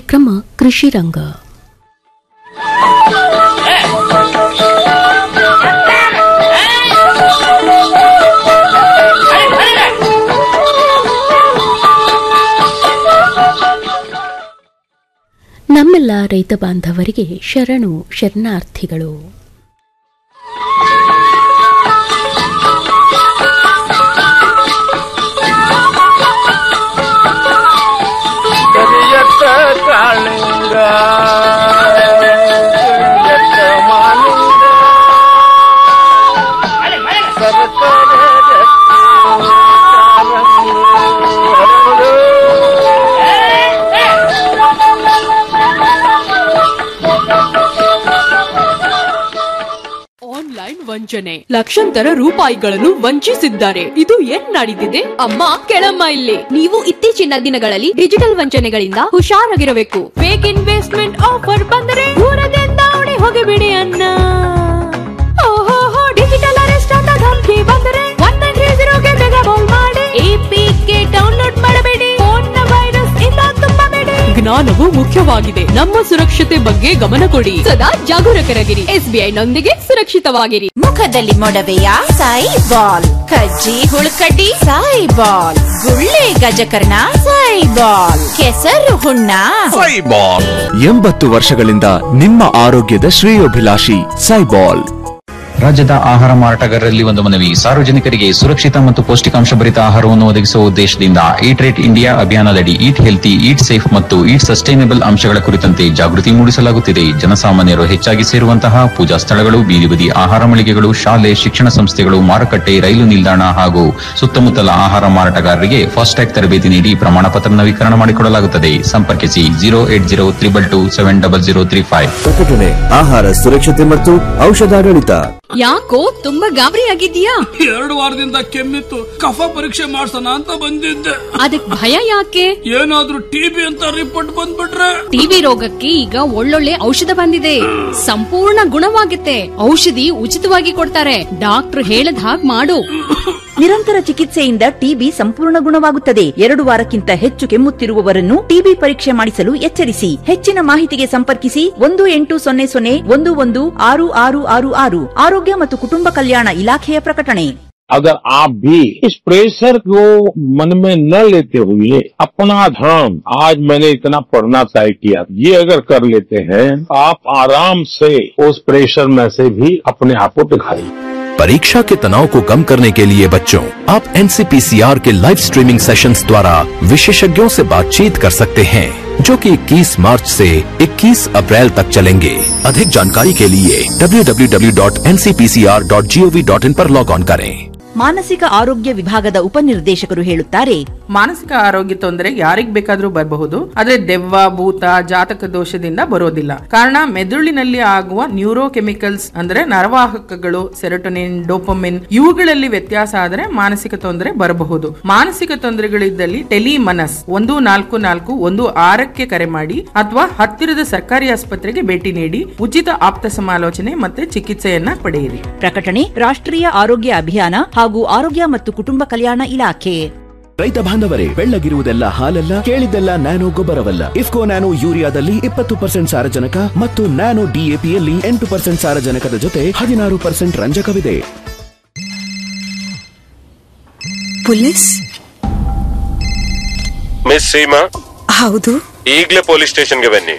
ಕಾರ್ಯಕ್ರಮ ಕೃಷಿ ರಂಗ ನಮ್ಮೆಲ್ಲ ರೈತ ಬಾಂಧವರಿಗೆ ಶರಣು ಶರಣಾರ್ಥಿಗಳು ಕರಿಯತ್ತ ಕಾಳಿಂಗ ಕರಿಯತ್ತ ಮಾಲಿಂಗ ಸರಸರ ರಕ್ತ ಕಾರಂಗಿ ಹರಳು. ಆನ್ಲೈನ್ ವಂಚನೆ ಲಕ್ಷಾಂತರ ರೂಪಾಯಿಗಳನ್ನು ವಂಚಿಸಿದ್ದಾರೆ ಇದು ಏನ್ ನಡೀತಿದೆ ಅಮ್ಮ ಕೆಳಮ್ಮ ಇಲ್ಲಿ ನೀವು ಇತ್ತೀಚಿನ ದಿನಗಳಲ್ಲಿ ಡಿಜಿಟಲ್ ವಂಚನೆಗಳಿಂದ ಹುಷಾರಾಗಿರಬೇಕು ಫೇಕ್ ಇನ್ವೆಸ್ಟ್ಮೆಂಟ್ ಆಫರ್ ಬಂದರೆ ದೂರದಿಂದ ಓಡಿ ಹೋಗಿಬಿಡಿ ಅನ್ನ ಓಹೋ ಡಿಜಿಟಲ್ ಅರೆಸ್ಟ್ ಅಂತ ಧಮಕಿ ಬಂದರೆ ಒನ್ ನೈನ್ ತ್ರೀ ಜೀರೋಗೆ ಬೇಗ ಕಾಲ್ ಮಾಡಿ ಎಪಿಕೆ ಡೌನ್ಲೋಡ್ ಮಾಡಬೇಡಿ ಫೋನ್ ವೈರಸ್ ಇಂದ ತುಂಬಬೇಡಿ ಜ್ಞಾನವು ಮುಖ್ಯವಾಗಿದೆ ನಮ್ಮ ಸುರಕ್ಷತೆ ಬಗ್ಗೆ ಗಮನ ಕೊಡಿ ಸದಾ ಜಾಗರೂಕರಾಗಿರಿ ಎಸ್ಬಿಐ ನೊಂದಿಗೆ ಸುರಕ್ಷಿತವಾಗಿರಿ ಮುಖದಲ್ಲಿ ಮೊಡವೆಯ ಸಾಯಿ ಬಾಲ್ ಕಜ್ಜಿ ಹುಳುಕಡ್ಡಿ ಸಾಯಿ ಬಾಲ್ ಗುಳ್ಳೆ ಗಜಕರ್ಣ ಸಾಯಿ ಬಾಲ್ ಕೆಸರು ಹುಣ್ಣ ಸೈಬಾಲ್ ಎಂಬತ್ತು ವರ್ಷಗಳಿಂದ ನಿಮ್ಮ ಆರೋಗ್ಯದ ಶ್ರೇಯೋಭಿಲಾಷಿ ಸೈಬಾಲ್ ರಾಜ್ಯದ ಆಹಾರ ಮಾರಾಟಗಾರರಲ್ಲಿ ಒಂದು ಮನವಿ ಸಾರ್ವಜನಿಕರಿಗೆ ಸುರಕ್ಷಿತ ಮತ್ತು ಪೌಷ್ಟಿಕಾಂಶ ಭರಿತ ಆಹಾರವನ್ನು ಒದಗಿಸುವ ಉದ್ದೇಶದಿಂದ ಈಟ್ ರೇಟ್ ಇಂಡಿಯಾ ಅಭಿಯಾನದಡಿ ಈಟ್ ಹೆಲ್ತಿ ಈಟ್ ಸೇಫ್ ಮತ್ತು ಈಟ್ ಸಸ್ಟೈನಬಲ್ ಅಂಶಗಳ ಕುರಿತಂತೆ ಜಾಗೃತಿ ಮೂಡಿಸಲಾಗುತ್ತಿದೆ ಜನಸಾಮಾನ್ಯರು ಹೆಚ್ಚಾಗಿ ಸೇರುವಂತಹ ಪೂಜಾ ಸ್ಥಳಗಳು ಬೀದಿ ಬದಿ ಆಹಾರ ಮಳಿಗೆಗಳು ಶಾಲೆ ಶಿಕ್ಷಣ ಸಂಸ್ಥೆಗಳು ಮಾರುಕಟ್ಟೆ ರೈಲು ನಿಲ್ದಾಣ ಹಾಗೂ ಸುತ್ತಮುತ್ತಲ ಆಹಾರ ಮಾರಾಟಗಾರರಿಗೆ ಫಾಸ್ಟ್ಯಾಗ್ ತರಬೇತಿ ನೀಡಿ ಪ್ರಮಾಣ ಪತ್ರ ನವೀಕರಣ ಮಾಡಿಕೊಡಲಾಗುತ್ತದೆ ಸಂಪರ್ಕಿಸಿ zero eight zero triple two seven double zero three five ಪ್ರಕಟಣೆ ಆಹಾರ ಸುರಕ್ಷತೆ ಮತ್ತು ಔಷಧಾಡಳಿತ ಯಾಕೋ ತುಂಬಾ ಗಾಬರಿ ಆಗಿದ್ಯಾ ಎರಡು ವಾರದಿಂದ ಕೆಮ್ಮಿತ್ತು ಕಫ ಪರೀಕ್ಷೆ ಮಾಡ್ಸೋಣ ಅಂತ ಬಂದಿದ್ದೆ ಅದಕ್ ಭಯ ಯಾಕೆ ಏನಾದ್ರೂ ಟಿಬಿ ಅಂತ ರಿಪೋರ್ಟ್ ಬಂದ್ಬಿಟ್ರೆ ಟಿಬಿ ರೋಗಕ್ಕೆ ಈಗ ಒಳ್ಳೊಳ್ಳೆ ಔಷಧ ಬಂದಿದೆ ಸಂಪೂರ್ಣ ಗುಣವಾಗುತ್ತೆ ಔಷಧಿ ಉಚಿತವಾಗಿ ಕೊಡ್ತಾರೆ ಡಾಕ್ಟರ್ ಹೇಳದ್ ಹಾಗ್ ಮಾಡು ನಿರಂತರ ಚಿಕಿತ್ಸೆಯಿಂದ ಟಿಬಿ ಸಂಪೂರ್ಣ ಗುಣವಾಗುತ್ತದೆ ಎರಡು ವಾರಕ್ಕಿಂತ ಹೆಚ್ಚು ಕೆಮ್ಮುತ್ತಿರುವವರನ್ನು ಟಿಬಿ ಪರೀಕ್ಷೆ ಮಾಡಿಸಲು ಎಚ್ಚರಿಸಿ ಹೆಚ್ಚಿನ ಮಾಹಿತಿಗೆ ಸಂಪರ್ಕಿಸಿ ಒಂದು ಎಂಟು ಸೊನ್ನೆ ಸೊನ್ನೆ ಒಂದು ಒಂದು ಆರು ಆರು ಆರು ಆರು ಆರೋಗ್ಯ ಮತ್ತು ಕುಟುಂಬ ಕಲ್ಯಾಣ ಇಲಾಖೆಯ ಪ್ರಕಟಣೆ अगर आप भी इस प्रेशर को मन में न लेते हुए अपना धर्म आज मैंने इतना पढ़ना तय किया ये अगर कर लेते हैं आप आराम से उस प्रेशर में से भी अपने आप को दिखाइए परीक्षा के तनाव को कम करने के लिए बच्चों आप एनसीपीसीआर के लाइव स्ट्रीमिंग सेशंस द्वारा विशेषज्ञों से बातचीत कर सकते हैं जो कि 21 मार्च से 21 अप्रैल तक चलेंगे अधिक जानकारी के लिए www.ncpcr.gov.in पर लॉग ऑन करें ಮಾನಸಿಕ ಆರೋಗ್ಯ ವಿಭಾಗದ ಉಪನಿರ್ದೇಶಕರು ಹೇಳುತ್ತಾರೆ ಮಾನಸಿಕ ಆರೋಗ್ಯ ತೊಂದರೆ ಯಾರಿಗ್ ಬೇಕಾದ್ರೂ ಬರಬಹುದು ಆದ್ರೆ ದೆವ್ವ ಭೂತ ಜಾತಕ ದೋಷದಿಂದ ಬರೋದಿಲ್ಲ ಕಾರಣ ಮೆದುಳಿನಲ್ಲಿ ಆಗುವ ನ್ಯೂರೋ ಕೆಮಿಕಲ್ಸ್ ಅಂದ್ರೆ ನರವಾಹಕಗಳು ಸೆರೋಟೊನಿನ್ ಡೋಪಮಿನ್ ಇವುಗಳಲ್ಲಿ ವ್ಯತ್ಯಾಸ ಆದರೆ ಮಾನಸಿಕ ತೊಂದರೆ ಬರಬಹುದು ಮಾನಸಿಕ ತೊಂದರೆಗಳಿದ್ದಲ್ಲಿ ಟೆಲಿಮನಸ್ ಒಂದು ನಾಲ್ಕು ನಾಲ್ಕು ಒಂದು ಆರಕ್ಕೆ ಕರೆ ಮಾಡಿ ಅಥವಾ ಹತ್ತಿರದ ಸರ್ಕಾರಿ ಆಸ್ಪತ್ರೆಗೆ ಭೇಟಿ ನೀಡಿ ಉಚಿತ ಆಪ್ತ ಸಮಾಲೋಚನೆ ಮತ್ತೆ ಚಿಕಿತ್ಸೆಯನ್ನ ಪಡೆಯಿರಿ ಪ್ರಕಟಣೆ ರಾಷ್ಟ್ರೀಯ ಆರೋಗ್ಯ ಅಭಿಯಾನ ಹಾಗೂ ಆರೋಗ್ಯ ಮತ್ತು ಕುಟುಂಬ ಕಲ್ಯಾಣ ಇಲಾಖೆ ರೈತ ಬಾಂಧವರೇ ಬೆಳ್ಳಗಿರುವುದೆಲ್ಲ ಹಾಲಲ್ಲ ಕೇಳಿದ್ದೆಲ್ಲ ನ್ಯಾನೋ ಗೊಬ್ಬರವಲ್ಲ ಇಫ್ಕೋ ನ್ಯಾನೋ ಯೂರಿಯಾದಲ್ಲಿ ಇಪ್ಪತ್ತು ಪರ್ಸೆಂಟ್ ಸಾರಜನಕ ಮತ್ತು ನ್ಯಾನೋ ಡಿಎಪಿಯಲ್ಲಿ ಎಂಟು ಪರ್ಸೆಂಟ್ ಸಾರಜನಕದ ಜೊತೆ ಹದಿನಾರು ಪರ್ಸೆಂಟ್ ರಂಜಕವಿದೆ ಪೊಲೀಸ್ ಮಿಸ್ ಸೀಮಾ ಹೌದು ಈಗ್ಲೇ ಪೊಲೀಸ್ ಸ್ಟೇಷನ್ಗೆ ಬನ್ನಿ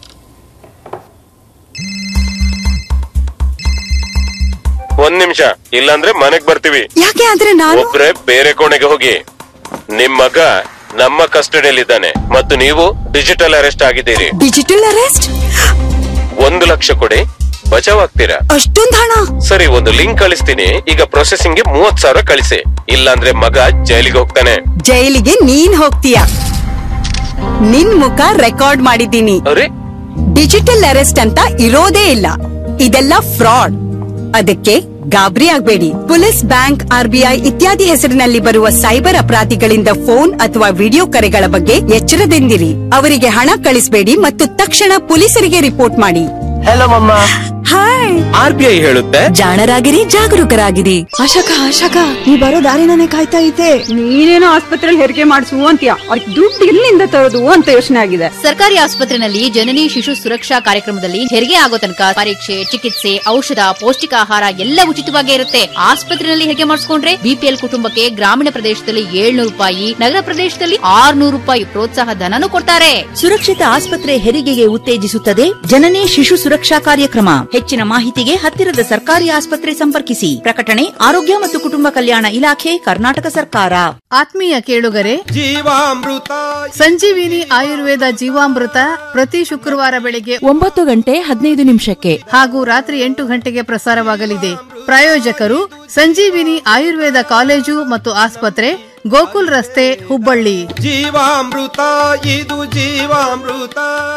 ಒಂದ್ ನಿಮಿಷ ಇಲ್ಲಾಂದ್ರೆ ಮನೆಗ್ ಬರ್ತೀವಿ ಯಾಕೆ ಆದ್ರೆ ನಾನು ಒಬ್ರೆ ಬೇರೆ ಕೋಣೆಗೆ ಹೋಗಿ ನಿಮ್ ಮಗ ನಮ್ಮ ಕಸ್ಟಡಿಯಲ್ಲಿದ್ದಾನೆ ಮತ್ತು ನೀವು ಡಿಜಿಟಲ್ ಅರೆಸ್ಟ್ ಆಗಿದ್ದೀರಿ ಡಿಜಿಟಲ್ ಅರೆಸ್ಟ್ ಒಂದು ಲಕ್ಷ ಕೊಡಿ ಬಚಾವ್ ಆಗ್ತೀರಾ ಅಷ್ಟೊಂದ್ ಹಣ ಸರಿ ಒಂದು ಲಿಂಕ್ ಕಳಿಸ್ತೀನಿ ಈಗ ಪ್ರೊಸೆಸಿಂಗ್ ಗೆ ಮೂವತ್ ಸಾವಿರ ಕಳಿಸಿ ಇಲ್ಲಾಂದ್ರೆ ಮಗ ಜೈಲಿಗೆ ಹೋಗ್ತಾನೆ ಜೈಲಿಗೆ ನೀನ್ ಹೋಗ್ತೀಯ ನಿನ್ ಮುಖ ರೆಕಾರ್ಡ್ ಮಾಡಿದ್ದೀನಿ ಅರೆ ಡಿಜಿಟಲ್ ಅರೆಸ್ಟ್ ಅಂತ ಇರೋದೇ ಇಲ್ಲ ಇದೆಲ್ಲ ಫ್ರಾಡ್ ಅದಕ್ಕೆ ಗಾಬರಿ ಆಗ್ಬೇಡಿ ಪೊಲೀಸ್ ಬ್ಯಾಂಕ್ ಆರ್ಬಿಐ ಇತ್ಯಾದಿ ಹೆಸರಿನಲ್ಲಿ ಬರುವ ಸೈಬರ್ ಅಪರಾಧಿಗಳಿಂದ ಫೋನ್ ಅಥವಾ ವಿಡಿಯೋ ಕರೆಗಳ ಬಗ್ಗೆ ಎಚ್ಚರದಿಂದಿರಿ ಅವರಿಗೆ ಹಣ ಕಳಿಸಬೇಡಿ ಮತ್ತು ತಕ್ಷಣ ಪೊಲೀಸರಿಗೆ ರಿಪೋರ್ಟ್ ಮಾಡಿ hello mamma hi R B I ಹೇಳುತ್ತೆ ಜಾಣರಾಗಿರಿ ಜಾಗರೂಕರಾಗಿರಿ ಆಶಾಕ ಆಶಾಕ ನೀ ಬರೋ ದಾರಿನೇ ಕಾಯ್ತಾ ಇದ್ದೆ ನೀನೇನೋ ಆಸ್ಪತ್ರೆಯಲ್ಲಿ ಹೆರಿಗೆ ಮಾಡಿಸು ಅಂತೀಯ ಅವ್ರಿಗೆ ದುಡ್ಡು ಎಲ್ಲಿಂದ ತರೋದು ಅಂತ ಯೋಚನೆ ಆಗಿದೆ ಸರ್ಕಾರಿ ಆಸ್ಪತ್ರೆನಲ್ಲಿ ಜನನಿ ಶಿಶು ಸುರಕ್ಷಾ ಕಾರ್ಯಕ್ರಮದಲ್ಲಿ ಹೆರಿಗೆ ಆಗೋ ತನಕ ಪರೀಕ್ಷೆ ಚಿಕಿತ್ಸೆ ಔಷಧ ಪೌಷ್ಟಿಕಾಹಾರ ಎಲ್ಲ ಉಚಿತವಾಗೇ ಇರುತ್ತೆ ಆಸ್ಪತ್ರೆಯಲ್ಲಿ ಹೆರಿಗೆ ಮಾಡಿಸ್ಕೊಂಡ್ರೆ ಬಿಪಿಎಲ್ ಕುಟುಂಬಕ್ಕೆ ಗ್ರಾಮೀಣ ಪ್ರದೇಶದಲ್ಲಿ ಏಳ್ನೂರು ರೂಪಾಯಿ ನಗರ ಪ್ರದೇಶದಲ್ಲಿ ಆರ್ನೂರು ರೂಪಾಯಿ ಪ್ರೋತ್ಸಾಹ ಧನನೂ ಕೊಡ್ತಾರೆ ಸುರಕ್ಷಿತ ಆಸ್ಪತ್ರೆ ಹೆರಿಗೆಗೆ ಉತ್ತೇಜಿಸುತ್ತದೆ ಜನನಿ ಶಿಶು ಸುರಕ್ಷಾ ಕಾರ್ಯಕ್ರಮ ಹೆಚ್ಚಿನ ಮಾಹಿತಿಗೆ ಹತ್ತಿರದ ಸರ್ಕಾರಿ ಆಸ್ಪತ್ರೆ ಸಂಪರ್ಕಿಸಿ ಪ್ರಕಟಣೆ ಆರೋಗ್ಯ ಮತ್ತು ಕುಟುಂಬ ಕಲ್ಯಾಣ ಇಲಾಖೆ ಕರ್ನಾಟಕ ಸರ್ಕಾರ ಆತ್ಮೀಯ ಕೇಳುಗರೆ ಜೀವಾಮೃತ ಸಂಜೀವಿನಿ ಆಯುರ್ವೇದ ಜೀವಾಮೃತ ಪ್ರತಿ ಶುಕ್ರವಾರ ಬೆಳಿಗ್ಗೆ ಒಂಬತ್ತು ಗಂಟೆ ಹದಿನೈದು ನಿಮಿಷಕ್ಕೆ ಹಾಗೂ ರಾತ್ರಿ ಎಂಟು ಗಂಟೆಗೆ ಪ್ರಸಾರವಾಗಲಿದೆ ಪ್ರಾಯೋಜಕರು ಸಂಜೀವಿನಿ ಆಯುರ್ವೇದ ಕಾಲೇಜು ಮತ್ತು ಆಸ್ಪತ್ರೆ ಗೋಕುಲ್ ರಸ್ತೆ ಹುಬ್ಬಳ್ಳಿ ಜೀವಾಮೃತ ಇದು ಜೀವಾಮೃತ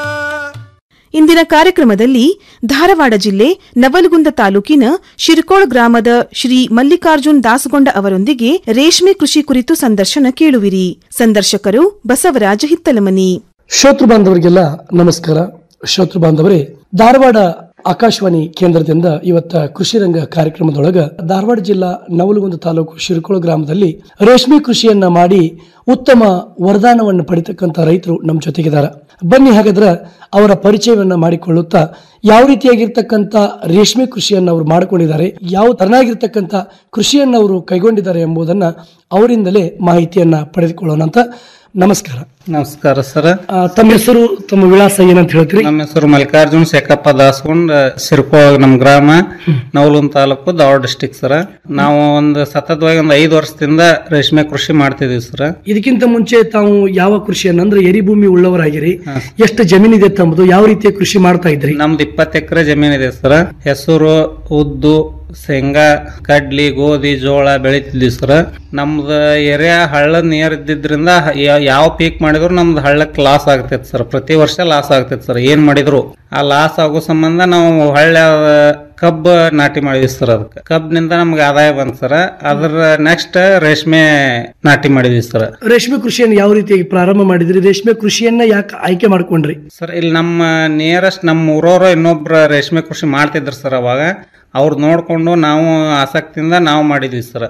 ಇಂದಿನ ಕಾರ್ಯಕ್ರಮದಲ್ಲಿ ಧಾರವಾಡ ಜಿಲ್ಲೆ ನವಲಗುಂದ ತಾಲೂಕಿನ ಶಿರ್ಕೋಳ್ ಗ್ರಾಮದ ಶ್ರೀ ಮಲ್ಲಿಕಾರ್ಜುನ್ ದಾಸಗೊಂಡ ಅವರೊಂದಿಗೆ ರೇಷ್ಮೆ ಕೃಷಿ ಕುರಿತು ಸಂದರ್ಶನ ಕೇಳುವಿರಿ ಸಂದರ್ಶಕರು ಬಸವರಾಜ ಹಿತ್ತಲಮನಿ ಶ್ರೋತೃ ಬಾಂಧವರಿಗೆಲ್ಲ ನಮಸ್ಕಾರ ಶ್ರೋತೃ ಬಾಂಧವರೇ ಧಾರವಾಡ ಆಕಾಶವಾಣಿ ಕೇಂದ್ರದಿಂದ ಇವತ್ತ ಕೃಷಿ ರಂಗ ಕಾರ್ಯಕ್ರಮದೊಳಗ ಧಾರವಾಡ ಜಿಲ್ಲಾ ನವಲಗುಂದ ತಾಲೂಕು ಶಿರ್ಕೋಳ ಗ್ರಾಮದಲ್ಲಿ ರೇಷ್ಮೆ ಕೃಷಿಯನ್ನ ಮಾಡಿ ಉತ್ತಮ ವರದಾನವನ್ನು ಪಡಿತಕ್ಕಂತ ರೈತರು ನಮ್ಮ ಜೊತೆಗಿದ್ದಾರೆ ಬನ್ನಿ ಹಾಗಾದ್ರೆ ಅವರ ಪರಿಚಯವನ್ನ ಮಾಡಿಕೊಳ್ಳುತ್ತಾ ಯಾವ ರೀತಿಯಾಗಿರ್ತಕ್ಕಂಥ ರೇಷ್ಮೆ ಕೃಷಿಯನ್ನು ಅವರು ಮಾಡಿಕೊಂಡಿದ್ದಾರೆ ಯಾವ ತರನಾಗಿರ್ತಕ್ಕಂಥ ಕೃಷಿಯನ್ನು ಅವರು ಕೈಗೊಂಡಿದ್ದಾರೆ ಎಂಬುದನ್ನ ಅವರಿಂದಲೇ ಮಾಹಿತಿಯನ್ನ ಪಡೆದುಕೊಳ್ಳೋಣ ಅಂತ ನಮಸ್ಕಾರ ನಮಸ್ಕಾರ ಸರ್ ಆ, ತಮ್ಮ ಹೆಸರು ತಮ್ಮ ವಿಳಾಸ ಏನಂತ ಹೇಳ್ತೀರಿ ನಮ್ಮ ಹೆಸರು ಮಲ್ಲಿಕಾರ್ಜುನ್ ಶೇಖಪ್ಪ ದಾಸ್ಕೊಂಡ್ ಸಿರ್ಕೋ ನಮ್ಮ ಗ್ರಾಮ ನವಲೂನ್ ತಾಲೂಕು ಧಾರವಾಡ ಡಿಸ್ಟಿಕ್ ಸರ್ ನಾವು ಒಂದು ಸತತವಾಗಿ ಒಂದು ಐದು ವರ್ಷದಿಂದ ರೇಷ್ಮೆ ಕೃಷಿ ಮಾಡ್ತಿದೀವಿ ಸರ್ ಇದಕ್ಕಿಂತ ಮುಂಚೆ ತಾವು ಯಾವ ಕೃಷಿಯನ್ನ ಅಂದ್ರೆ ಎರಿಭೂಮಿ ಉಳ್ಳವರಾಗಿರಿ ಎಷ್ಟು ಜಮೀನಿದೆ ತಮ್ಮದು ಯಾವ ರೀತಿಯ ಕೃಷಿ ಮಾಡ್ತಾ ಇದ್ರಿ ನಮ್ದು ಇಪ್ಪತ್ತು ಎಕರೆ ಜಮೀನ್ ಇದೆ ಸರ್ ಹೆಸರು ಉದ್ದು ಶೇಂಗಾ ಕಡ್ಲಿ ಗೋಧಿ ಜೋಳ ಬೆಳಿತಿದ್ವಿ ಸರ್ ನಮ್ದು ಏರಿಯಾ ಹಳ್ಳ ನೀರ್ ಇದ್ದಿದ್ರಿಂದ ಯಾ- ಯಾವ ಪೀಕ್ ಮಾಡಿದ್ರು ನಮ್ದು ಹಳ್ಳಕ್ಕೆ ಲಾಸ್ ಆಗ್ತೈತೆ ಸರ್ ಪ್ರತಿ ವರ್ಷ ಲಾಸ್ ಆಗ್ತೈತೆ ಸರ್ ಏನ್ ಮಾಡಿದ್ರು ಆ ಲಾಸ್ ಆಗೋ ಸಂಬಂಧ ನಾವು ಹಳ್ಳ ಕಬ್ಬ್ ನಾಟಿ ಮಾಡಿದ್ವಿ ಸರ್ ಅದಕ್ಕೆ ಕಬ್ಬಿನಿಂದ ನಮ್ಗೆ ಆದಾಯ ಬಂತು ಸರ್ ಅದ್ರ ನೆಕ್ಸ್ಟ್ ರೇಷ್ಮೆ ನಾಟಿ ಮಾಡಿದ್ವಿ ಸರ್ ರೇಷ್ಮೆ ಕೃಷಿಯನ್ನು ಯಾವ ರೀತಿಯಾಗಿ ಪ್ರಾರಂಭ ಮಾಡಿದ್ರಿ ರೇಷ್ಮೆ ಕೃಷಿಯನ್ನ ಯಾಕೆ ಆಯ್ಕೆ ಮಾಡ್ಕೊಂಡ್ರಿ ಸರ್ ಇಲ್ಲಿ ನಮ್ಮ ನಿಯರೆಸ್ಟ್ ನಮ್ಮ ಊರವರು ಇನ್ನೊಬ್ರು ರೇಷ್ಮೆ ಕೃಷಿ ಮಾಡ್ತಿದ್ರು ಸರ್ ಅವಾಗ ಅವ್ರು ನೋಡ್ಕೊಂಡು ನಾವು ಆಸಕ್ತಿಯಿಂದ ನಾವು ಮಾಡಿದ್ವಿ ಸರ್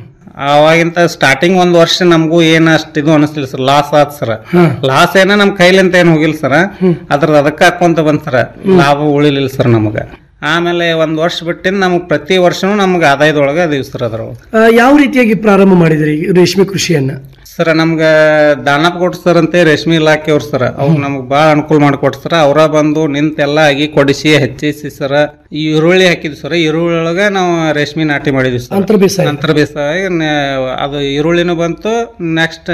ಅವಾಗಿಂತ ಸ್ಟಾರ್ಟಿಂಗ್ ಒಂದ್ ವರ್ಷ ನಮಗೂ ಏನ್ ಅಷ್ಟ್ ಇದು ಅನಿಸ್ಲಿಲ್ಲ ಸರ್ ಲಾಸ್ ಆತ್ ಸರ್ ಲಾಸ್ ಏನ ನಮ್ ಕೈಲಿಂತ ಏನ್ ಹೋಗಿಲ್ಲ ಸರ್ ಅದ್ರದ್ದು ಅದಕ್ಕ ಹಾಕೊಂತ ಬಂತ್ ಸರ್ ಲಾಭ ಉಳಿಲಿಲ್ಲ ಸರ್ ನಮಗ ಆಮೇಲೆ ಒಂದ್ ವರ್ಷ ಬಿಟ್ಟಿಂದ ನಮಗ್ ಪ್ರತಿ ವರ್ಷನೂ ನಮ್ಗೆ ಆದಾಯದೊಳಗ ಅದೀವಿ ಸರ್ ಅದ್ರೊಳಗೆ ಆ, ಯಾವ ರೀತಿಯಾಗಿ ಪ್ರಾರಂಭ ಮಾಡಿದ್ರಿ ರೇಷ್ಮೆ ಕೃಷಿಯನ್ನ ಸರ್ ನಮ್ಗ ದಾನಪ್ ಕೊಟ್ಟು ಸರ್ ಅಂತ ರೇಷ್ಮೆ ಇಲಾಖೆಯವ್ರು ಸರ್ ಅವ್ರು ನಮ್ಗೆ ಭಾಳ ಅನುಕೂಲ ಮಾಡಿಕೊಟ್ಟು ಸರ್ ಅವರ ಬಂದು ನಿಂತೆಲ್ಲ ಆಗಿ ಕೊಡಿಸಿ ಹೆಚ್ಚಿಸಿ ಸರ್ ಈ ಈರುಳ್ಳಿ ಹಾಕಿದ್ವಿ ಸರ್ ಈರುಳ್ಳಿ ಒಳಗ ನಾವು ರೇಷ್ಮೆ ನಾಟಿ ಮಾಡಿದ್ವಿ ಸರ್ ಅಂತರ ಬೇಸಾಯ. ಅಂತರ ಬೇಸಾಯ ನ- ಅದು ಈರುಳ್ಳಿನೂ ಬಂತು ನೆಕ್ಸ್ಟ್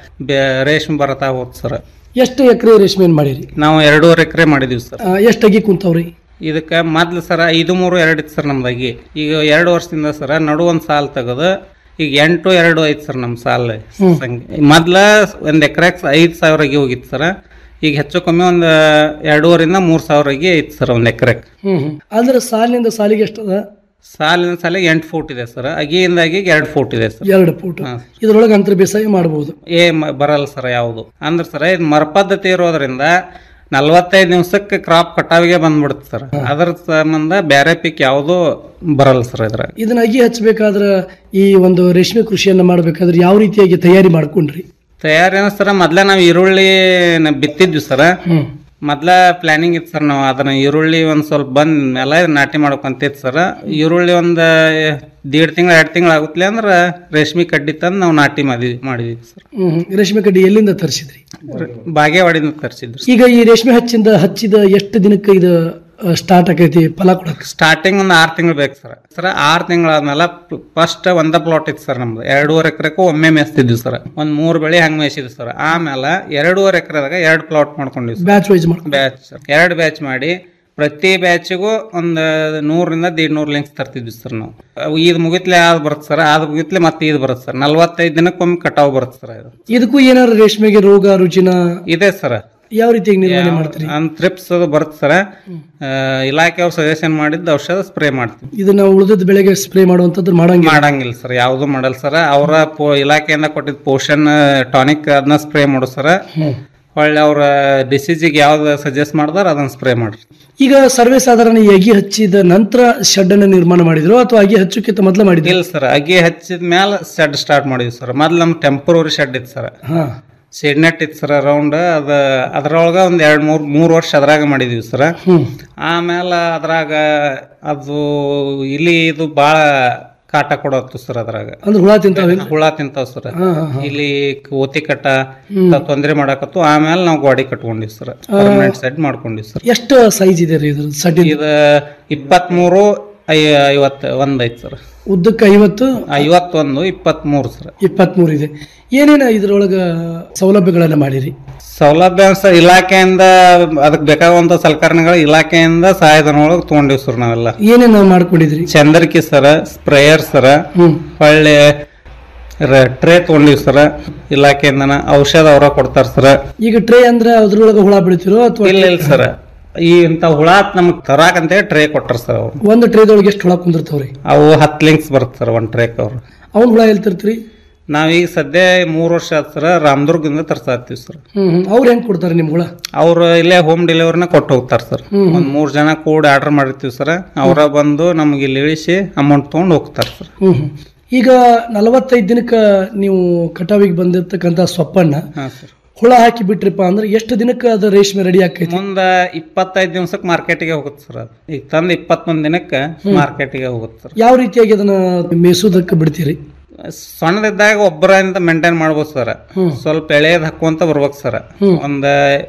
ರೇಷ್ಮೆ ಬರತಾ ಹೋತ್ ಸರ್ ಎಷ್ಟು ಎಕರೆ ರೇಷ್ಮೆಯನ್ನು ಮಾಡಿರಿ ನಾವು ಎರಡೂವರೆ ಎಕರೆ ಮಾಡಿದೀವಿ ಸರ್ ಆ, ಎಷ್ಟು ಅಗಿ ಕುಂತವ್ರಿ ಇದಕ್ಕೆ ಮೊದ್ಲು ಸರ ಐದು ಮೂರು ಎರಡು ಇತ್ತು ಸರ್ ನಮ್ದಾಗಿ ಈಗ ಎರಡು ವರ್ಷದಿಂದ ಸರ ನಡು ಒಂದು ಸಾಲ್ ತೆಗೆದು ಈಗ ಎಂಟು ಎರಡು ಐತಿ ಸರ್ ನಮ್ಮ ಸಾಲ ಹ್ಮ್. ಸಂಖ್ಯೆ ಮೊದ್ಲ ಒಂದು ಎಕರೆಗೆ ಐದು ಸಾವಿರಗೆ ಹೋಗಿತ್ತು ಸರ್ ಈಗ ಹೆಚ್ಚು ಕಮ್ಮಿ ಒಂದು ಎರಡೂವರಿಂದ ಮೂರು ಸಾವಿರಗೆ ಐತಿ ಸರ್ ಒಂದು ಎಕರೆಗೆ ಹ್ಮ್ ಹ್ಮ್. ಅಂದ್ರೆ ಸಾಲಿನಿಂದ ಸಾಲಿಗೆ ಎಷ್ಟದ ಸಾಲಿನ ಸಾಲಿಗೆ ಎಂಟು ಫೂಟ್ ಇದೆ ಸರ್ ಅಗಿಯಿಂದ ಅಗಿಗೆ ಎರಡು ಫೂಟ್ ಇದೆ ಸರ್ ಎರಡು ಫೂಟ್ ಇದ್ರೊಳಗೆ ಅಂತರ ಬೇಸಾಯ ಮಾಡಬಹುದು ಏ ಮ- ಬರಲ್ಲ ಸರ್ ಯಾವುದು ಅಂದ್ರೆ ಸರ್ ಇದು ಮರಪದ್ಧತಿ ಇರೋದ್ರಿಂದ ನಲ್ವತ್ತೈದು ನಿಮಿಷಕ್ಕೆ ಕ್ರಾಪ್ ಕಟಾವಿಗೆ ಬಂದ್ಬಿಡುತ್ತೆ ಸರ್ ಅದ್ರ ಸಂಬಂಧ ಬೇರೆ ಪಿಕ್ ಯಾವುದು ಬರಲ್ಲ ಸರ್ ಇದ್ರಾಗ ಇದನ್ನ ಅಗಿ ಹಚ್ಚಬೇಕಾದ್ರ ಈ ಒಂದು ರೇಷ್ಮೆ ಕೃಷಿಯನ್ನ ಮಾಡ್ಬೇಕಾದ್ರೆ ಯಾವ ರೀತಿಯಾಗಿ ತಯಾರಿ ಮಾಡ್ಕೊಂಡ್ರಿ ತಯಾರಿ ಅಂದ್ರೆ ಸರ್ ಮೊದ್ಲ ನಾವು ಈರುಳ್ಳಿ ನ ಬಿತ್ತಿದ್ವಿ ಸರ್ ಮೊದ್ಲ ಪ್ಲಾನಿಂಗ್ ಇತ್ತು ಸರ್ ನಾವು ಅದನ್ನ ಈರುಳ್ಳಿ ಒಂದ್ ಸ್ವಲ್ಪ ಬಂದ್ ಮೇಲೆ ನಾಟಿ ಮಾಡ್ಕೊಂತಿತ್ತು ಸರ್ ಈರುಳ್ಳಿ ಒಂದ್ ದೇಡ್ ತಿಂಗಳ ಎರಡ್ ತಿಂಗಳ ಆಗುತ್ತಲೆ ಅಂದ್ರ ರೇಷ್ಮೆ ಕಡ್ಡಿ ತಂದು ನಾವು ನಾಟಿ ಮಾಡಿದ್ವಿ ಮಾಡಿದ್ವಿ ಸರ್ ಹ್ಮ್ ಹ್ಮ್. ರೇಷ್ಮೆ ಕಡ್ಡಿ ಎಲ್ಲಿಂದ ತರಿಸಿದ್ರಿ ಬಾಗೇವಾಡಿಯಿಂದ ತರಿಸಿದ್ರು ಈಗ ಈ ರೇಷ್ಮೆ ಹಚ್ಚಿಂದ ಹಚ್ಚಿದ ಎಷ್ಟು ದಿನಕ್ಕೆ ಇದು ಸ್ಟಾರ್ಟ್ ಆಕೈತಿ ಫಲ ಕೊಡಕ್ ಸ್ಟಾರ್ಟಿಂಗ್ ಒಂದು ಆರು ತಿಂಗಳು ಬೇಕು ಸರ್ ಸರ್ ಆರು ತಿಂಗಳಾದ್ಮೇಲೆ ಫಸ್ಟ್ ಒಂದ ಪ್ಲಾಟ್ ಇತ್ತು ಸರ್ ನಮ್ದು ಎರಡೂವರೆ ಎಕರೆಗೂ ಒಮ್ಮೆ ಮೇಯಿಸ್ತಿದ್ವಿ ಸರ್ ಒಂದ್ ಮೂರು ಬೆಳೆ ಹಂಗ್ ಮೇಯಿಸಿದ್ವಿ ಸರ್ ಆಮೇಲೆ ಎರಡೂವರೆ ಎಕರೆದಾಗ ಎರಡು ಪ್ಲಾಟ್ ಮಾಡ್ಕೊಂಡಿವಿ ಸರ್ ಬ್ಯಾಚ್ ವೈಸ್ ಮಾಡ್ಕೊಂಡು ಬ್ಯಾಚ್ ಎರಡು ಬ್ಯಾಚ್ ಮಾಡಿ ಪ್ರತಿ ಬ್ಯಾಚಿಗೂ ಒಂದು ನೂರರಿಂದ ದೇಡ್ ನೂರು ಲಿಂಕ್ಸ್ ತರ್ತಿದ್ವಿ ಸರ್ ನಾವು ಅವು ಇದು ಮುಗಿತ್ಲೆ ಆದ್ ಬರುತ್ತೆ ಸರ್ ಆದ್ ಮುಗಿತ್ಲೆ ಮತ್ತೆ ಇದು ಬರುತ್ತೆ ಸರ್ ನಲ್ವತ್ತೈದು ದಿನಕ್ಕೊಮ್ಮೆ ಕಟಾವು ಬರುತ್ತೆ ಸರ್ ಇದು ಇದಕ್ಕೂ ಏನಾದ್ರು ರೇಷ್ಮೆಗೆ ರೋಗ ರುಜಿನ ಇದೆ ಸರ್ ಯಾವ ರೀತಿಯಾಗಿ ನಿರ್ವಹಣೆ ಮಾಡ್ತೀರಿ ತ್ರಿಪ್ಸ್ ಅದು ಬರುತ್ತೆ ಸರ್ ಇಲಾಖೆ ಅವ್ರು ಸಜೆಷನ್ ಮಾಡಿದ್ದು ಔಷಧ ಸ್ಪ್ರೇ ಮಾಡ್ತೀವಿ ಇದನ್ನ ಉಳಿದದ ಬೆಳೆಗೆ ಸ್ಪ್ರೇ ಮಾಡುವಂತದ್ದು ಮಾಡಂಗಿಲ್ಲ ಮಾಡಂಗಿಲ್ಲ ಸರ್ ಯಾವುದು ಮಾಡಲ್ಲ ಸರ್ ಅವರ ಪೋ ಇಲಾಖೆಯಿಂದ ಕೊಟ್ಟಿದ್ದ ಪೋಷನ್ ಟಾನಿಕ್ ಅದನ್ನ ಸ್ಪ್ರೇ ಮಾಡು ಸರ್ ಹೊಳ್ಳಿ ಅವ್ರ ಡಿಸೀಜಿಗೆ ಯಾವ್ದು ಸಜೆಸ್ಟ್ ಮಾಡ್ದಾರ ಅದನ್ನ ಸ್ಪ್ರೇ ಮಾಡ್ರಿ ಈಗ ಸರ್ವೇ ಸಾಧಾರಣ ಈ ಅಗಿ ಹಚ್ಚಿದ ನಂತರ ಶೆಡ್ ಅನ್ನ ನಿರ್ಮಾಣ ಮಾಡಿದ್ರು ಅಥವಾ ಅಗಿ ಹಚ್ಚಕ್ಕಿಂತ ಮೊದಲ ಮಾಡಿದ್ರು ಇಲ್ಲ ಸರ್ ಅಗಿ ಹಚ್ಚಿದ ಮ್ಯಾಲ ಶೆಡ್ ಸ್ಟಾರ್ಟ್ ಮಾಡಿದ್ವಿ ಸರ್ ಮೊದ್ಲು ನಮ್ ಟೆಂಪರರಿ ಶೆಡ್ ಇತ್ತು ಸರ್ ಹಾ ಶೆಡ್ ನೆಟ್ ಇತ್ತು ಸರ್ ರೌಂಡ್ ಅದ ಅದ್ರೊಳಗ ಒಂದ್ ಎರಡ್ ಮೂರ್ ಮೂರ್ ವರ್ಷ ಅದ್ರಾಗ ಮಾಡಿದೀವಿ ಸರ್ ಆಮೇಲೆ ಅದ್ರಾಗ ಅದು ಇಲಿ ಇದು ಬಾಳ ಕಾಟ ಕೊಡತ್ತು ಸರ್ ಅದ್ರಾಗ ಅಂದ್ರೆ ಹುಳ ತಿಂತಾವೇನು? ಹುಳ ತಿಂತಾವ್ ಸರ್ ಹಾ, ಹಾ, ಹಾ. ಇಲ್ಲಿ ಓತಿ ಕಟ್ಟ ಹ್ಮ್. ತೊಂದ್ರೆ ಮಾಡಕತ್ತು ಆಮೇಲೆ ನಾವು ಗೋಡಿ ಕಟ್ಕೊಂಡಿವಿ ಸರ್ ಪರ್ಮನೆಂಟ್ ಸೆಟ್ ಮಾಡ್ಕೊಂಡಿವಿ ಸರ್ ಎಷ್ಟು ಸೈಜ್ ಇದೆ ರೀ ಇದ್ರ ಸಡ್ಡಿ ಇದು ಇಪ್ಪತ್ಮೂರು ಐ ಐವತ್ತು ಒಂದ್ ಐತಿ ಸರ್ ಉದ್ದಕ್ಕೆ ಐವತ್ತು ಐವತ್ತೊಂದು ಇಪ್ಪತ್ಮೂರು ಸರ್ ಇಪ್ಪತ್ಮೂರು ಇದೆ ಏನೇನ ಇದ್ರೊಳಗ ಸೌಲಭ್ಯಗಳೆಲ್ಲ ಮಾಡಿರಿ ಸೌಲಭ್ಯ ಸ- ಇಲಾಖೆಯಿಂದ ಅದಕ್ಕೆ ಬೇಕಾಗುವಂತ ಸಲಕರಣೆಗಳು ಇಲಾಖೆಯಿಂದ ಸಹಾಯಧನೊಳಗೆ ತಗೊಂಡಿವಿ ಸರ್ ನಾವೆಲ್ಲ ಏನೇನ ಮಾಡ್ಕೊಂಡಿದ್ರಿ ಚಂದ್ರಕಿ ಸರ ಸ್ಪ್ರೇಯರ್ ಸರ ಹೊಳ್ಳಿ ಟ್ರೇ ತಗೊಂಡಿವಿ ಸರ ಇಲಾಖೆಯಿಂದನ ಔಷಧ ಅವರ ಕೊಡ್ತಾರ ಸರ ಈಗ ಟ್ರೇ ಅಂದ್ರೆ ಅದ್ರೊಳಗ ಹುಳ ಬೆಳಿತಿರೋ ಅಥವಾ ಇಲ್ಲ ಇಲ್ಲ ಸರ್ ಈ ಇಂಥ ಹುಳ ನಮಗ್ ತರಾಕಂತ ಟ್ರೇ ಕೊಟ್ಟಾರ ಸರ್ ಅವ್ರು ಒಂದು ಟ್ರೇದೊಳಗೆ ಎಷ್ಟು ಹುಳ ಕುಂದಿರ್ತಾವ್ರಿ ಅವು ಹತ್ತು ಲಿಂಕ್ಸ್ ಬರುತ್ತೆ ಸರ್ ಒಂದ್ ಟ್ರೇಕ್ ಅವ್ರು ಅವ್ನ ಹುಳ ಎಲ್ಲಿ ತರ್ತೀರಿ ನಾವೀಗ ಸದ್ಯ ಮೂರು ವರ್ಷ ಆತ್ ಸರ್ ರಾಮದುರ್ಗದಿಂದ ತರ್ಸಾತ್ತೀವಿ ಸರ್ ಹ್ಮ್ ಹ್ಮ್. ಅವ್ರು ಹೆಂಗ್ ಕೊಡ್ತಾರೆ ನಿಮ್ ಹುಳ ಅವ್ರು ಇಲ್ಲೇ ಹೋಮ್ ಡೆಲಿವರಿನ ಕೊಟ್ಟು ಹೋಗ್ತಾರೆ ಸರ್ ಹ್ಮ್ ಹ್ಮ್. ಒಂದ್ ಮೂರ್ ಜನ ಕೂಡಿ ಆರ್ಡರ್ ಮಾಡಿರ್ತೀವಿ ಸರ್ ಅವರ ಬಂದು ನಮ್ಗೆ ಇಲ್ಲಿ ಇಳಿಸಿ ಅಮೌಂಟ್ ತಗೊಂಡು ಹೋಗ್ತಾರೆ ಸರ್ ಹ್ಮ್ ಹ್ಮ್. ಈಗ ನಲವತ್ತೈದು ದಿನಕ್ಕ ನೀವು ಕಟಾವಿಗೆ ಬಂದಿರ್ತಕ್ಕಂತ ಸೊಪ್ಪನ್ನ ಹಾ ಸರ್ ಹುಳ ಹಾಕಿ ಬಿಟ್ರಿಪ್ಪ ಅಂದ್ರೆ ಎಷ್ಟು ದಿನಕ್ಕೆ ಅದು ರೇಷ್ಮೆ ರೆಡಿ ಆಕೈತಿ ಮುಂದ ಇಪ್ಪತ್ತೈದು ದಿವ್ಸಕ್ಕೆ ಮಾರ್ಕೆಟಿಗೆ ಹೋಗುತ್ತೆ ಸರ್ ಅದು ಈಗ ತಂದು ಇಪ್ಪತ್ತೊಂದು ದಿನಕ್ಕೆ ಮಾರ್ಕೆಟಿಗೆ ಹೋಗುತ್ತೆ ಸರ್ ಯಾವ ರೀತಿಯಾಗಿ ಅದನ್ನ ಮೇಸೋದಕ್ಕೆ ಬಿಡ್ತೀರಿ ಸಣ್ಣದಿದ್ದಾಗ ಒಬ್ಬರಿಂದ ಮೇಂಟೈನ್ ಮಾಡ್ಬೋದು ಸರ್ ಹ್ಮ್. ಸ್ವಲ್ಪ ಎಳೆಯದ್ ಹಾಕುವಂತ ಬರ್ಬೇಕು ಸರ್ ಹ್ಮ್. ಒಂದ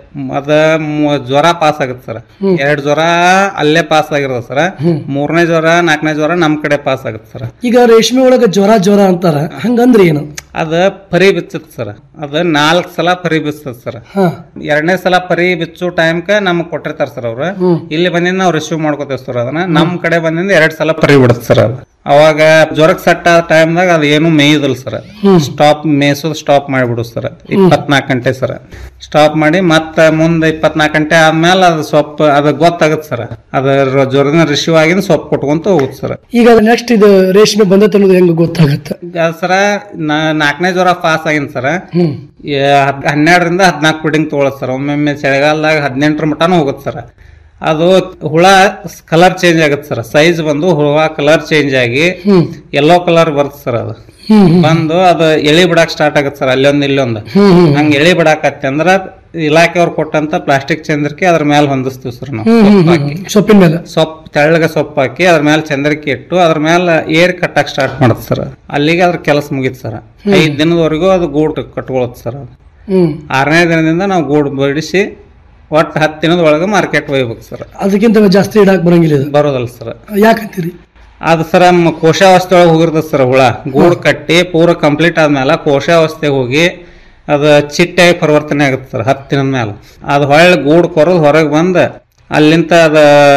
ಅದ ಮೂ- ಜ್ವರ ಪಾಸ್ ಆಗತ್ತೆ ಸರ್ ಹ್ಮ್. ಎರಡ್ ಜ್ವರ ಅಲ್ಲೇ ಪಾಸ್ ಆಗಿರೋದು ಸರ್ ಹ್ಮ್. ಮೂರನೇ ಜ್ವರ ನಾಲ್ಕನೇ ಜ್ವರ ನಮ್ ಕಡೆ ಪಾಸ್ ಆಗತ್ತೆ ಸರ್ ಈಗ ರೇಷ್ಮೆ ಒಳಗ ಜ್ವರ ಜ್ವರ ಅಂತಾರ ಹಂಗಂದ್ರೆ ಏನು ಅದ ಪರಿ ಬಿಚ್ಚತ್ ಸರ್ ಅದ ನಾಲ್ಕ್ ಸಲ ಪರಿ ಬಿಚ್ಚತ್ ಸರ್ ಹಾ ಎರಡನೇ ಸಲ ಪರಿ ಬಿಚ್ಚು ಟೈಮ್ಕ ನಮಗ್ ಕೊಟ್ಟಿರ್ತಾರ ಸರ್ ಅವ್ರು ಹ್ಮ್. ಇಲ್ಲಿ ಬಂದಿಂದ ನಾವು ರಿಸೀವ್ ಮಾಡ್ಕೋತೇವ್ ಸರ್ ಅದನ್ನ ನಮ್ ಕಡೆ ಬಂದಿಂದ ಎರಡ್ ಸಲ ಪರಿ ಬಿಡುತ್ತೆ ಸರ್ ಅದು ಅವಾಗ ಜ್ವರಕ್ ಸೆಟ್ ಆದ ಟೈಮ್ದಾಗ ಅದು ಏನು ಮೇಯುದಿಲ್ಲ ಸರ್ ಹ್ಮ್. ಸ್ಟಾಪ್ ಮೇಸೋದು ಸ್ಟಾಪ್ ಮಾಡಿಬಿಡು ಸರ್ ಇಪ್ಪತ್ನಾಲ್ಕು ಗಂಟೆ ಸರ್ ಸ್ಟಾಪ್ ಮಾಡಿ ಮತ್ತೆ ಮುಂದೆ ಇಪ್ಪತ್ನಾಲ್ಕು ಗಂಟೆ ಆದ್ಮೇಲೆ ಅದು ಸೊಪ್ಪು ಅದು ಗೊತ್ತಾಗತ್ತೆ ಸರ್ ಅದ್ರ ಜ್ವರನ ರಿಸೀವ್ ಆಗಿನ ಸೊಪ್ಪು ಕೊಟ್ಕೊಂತ ಹೋಗುತ್ತೆ ಸರ್ ಈಗ ನೆಕ್ಸ್ಟ್ ಇದು ರೇಷ್ಮೆ ಬಂದತ್ತೆ ಅನ್ನೋದು ಹೆಂಗ ಗೊತ್ತಾಗತ್ತೆ ಈಗ ಸರ ನಾ- ನಾಲ್ಕನೇ ಜ್ವರ ಪಾಸ್ ಆಗಿನ್ ಸರ ಹ್ಮ್ ಹನ್ನೆರಡರಿಂದ ಹದಿನಾಲ್ಕು ಫೀಡಿಂಗ್ ತಗೊಳತ್ ಸರ್ ಒಮ್ಮೊಮ್ಮೆ ಚಳಿಗಾಲದಾಗ ಹದಿನೆಂಟರ ಮಟನೂ ಹೋಗುತ್ತೆ ಸರ್ ಅದು ಹುಳ ಕಲರ್ ಚೇಂಜ್ ಆಗುತ್ತೆ ಸರ್ ಸೈಜ್ ಬಂದು ಹುಳ ಕಲರ್ ಚೇಂಜ್ ಆಗಿ ಹ್ಮ್. ಯೆಲ್ಲೋ ಕಲರ್ ಬರುತ್ತೆ ಸರ್ ಅದು ಹ್ಮ್, ಹ್ಮ್. ಬಂದು ಅದು ಎಳಿ ಬಿಡಾಕ್ ಸ್ಟಾರ್ಟ್ ಆಗತ್ತೆ ಸರ್ ಅಲ್ಲೊಂದು ಇಲ್ಲೊಂದು ಹ್ಮ್, ಹ್ಮ್. ಹಂಗ ಎಳಿ ಬಿಡಾಕತ್ತೆ ಅಂದ್ರ ಇಲಾಖೆಯವ್ರು ಕೊಟ್ಟಂತ ಪ್ಲಾಸ್ಟಿಕ್ ಚಂದ್ರಕ್ಕೆ ಅದ್ರ ಮೇಲೆ ಹೊಂದಿಸ್ತೀವಿ ಸರ್ ನಾವು ಹ್ಮ್, ಹ್ಮ್, ಸೊಪ್ಪು ಹ್ಮ್. ಹಾಕಿ ಸೊಪ್ಪಿನ ಮೇಲೆ ಸೊಪ್ಪು ತೆಳ್ಳಗ ಸೊಪ್ಪು ಹಾಕಿ ಅದ್ರ ಮೇಲೆ ಚಂದ್ರಕ್ಕೆ ಇಟ್ಟು ಅದ್ರ ಮೇಲೆ ಏರ್ ಕಟ್ಟಕ್ ಸ್ಟಾರ್ಟ್ ಮಾಡುತ್ತೆ ಸರ್ ಅಲ್ಲಿಗೆ ಅದ್ರ ಕೆಲಸ ಮುಗೀತು ಸರ್ ಹ್ಮ್. ಐದ್ ದಿನದವರೆಗೂ ಅದು ಗೂಡು ಕಟ್ಕೊಳತ್ ಸರ್ ಅದು ಹ್ಮ್ ಆರನೇ ದಿನದಿಂದ ನಾವು ಗೂಡು ಬಿಡಿಸಿ ಒಟ್ಟು ಹತ್ತು ದಿನದ ಒಳಗೆ ಮಾರ್ಕೆಟ್ ಒಯ್ಬೇಕು ಸರ್ ಅದಕ್ಕಿಂತ ಜಾಸ್ತಿ ಇಡಾಕ್ ಬರಂಗಿಲ್ಲ ಇದು ಬರೋದಲ್ಲ ಸರ್ ಯಾಕಂತೀರಿ ಅದು ಸರ್ ಮ- ಕೋಶಾವಸ್ಥೆ ಒಳಗೆ ಹೋಗಿರ್ತದೆ ಸರ್ ಹುಳ ಗೂಡು ಕಟ್ಟಿ ಪೂರ ಕಂಪ್ಲೀಟ್ ಆದ್ಮೇಲೆ ಕೋಶಾವಸ್ಥೆಗೆ ಹೋಗಿ ಅದು ಚಿಟ್ಟಾಗಿ ಪರಿವರ್ತನೆ ಆಗುತ್ತೆ ಸರ್ ಹತ್ತು ದಿನದ ಮೇಲೆ ಅದು ಹೊಳ್ಳಿ ಗೂಡು ಕೊರದು ಹೊರಗೆ ಬಂದು ಅಲ್ಲಿಂದ ಅದ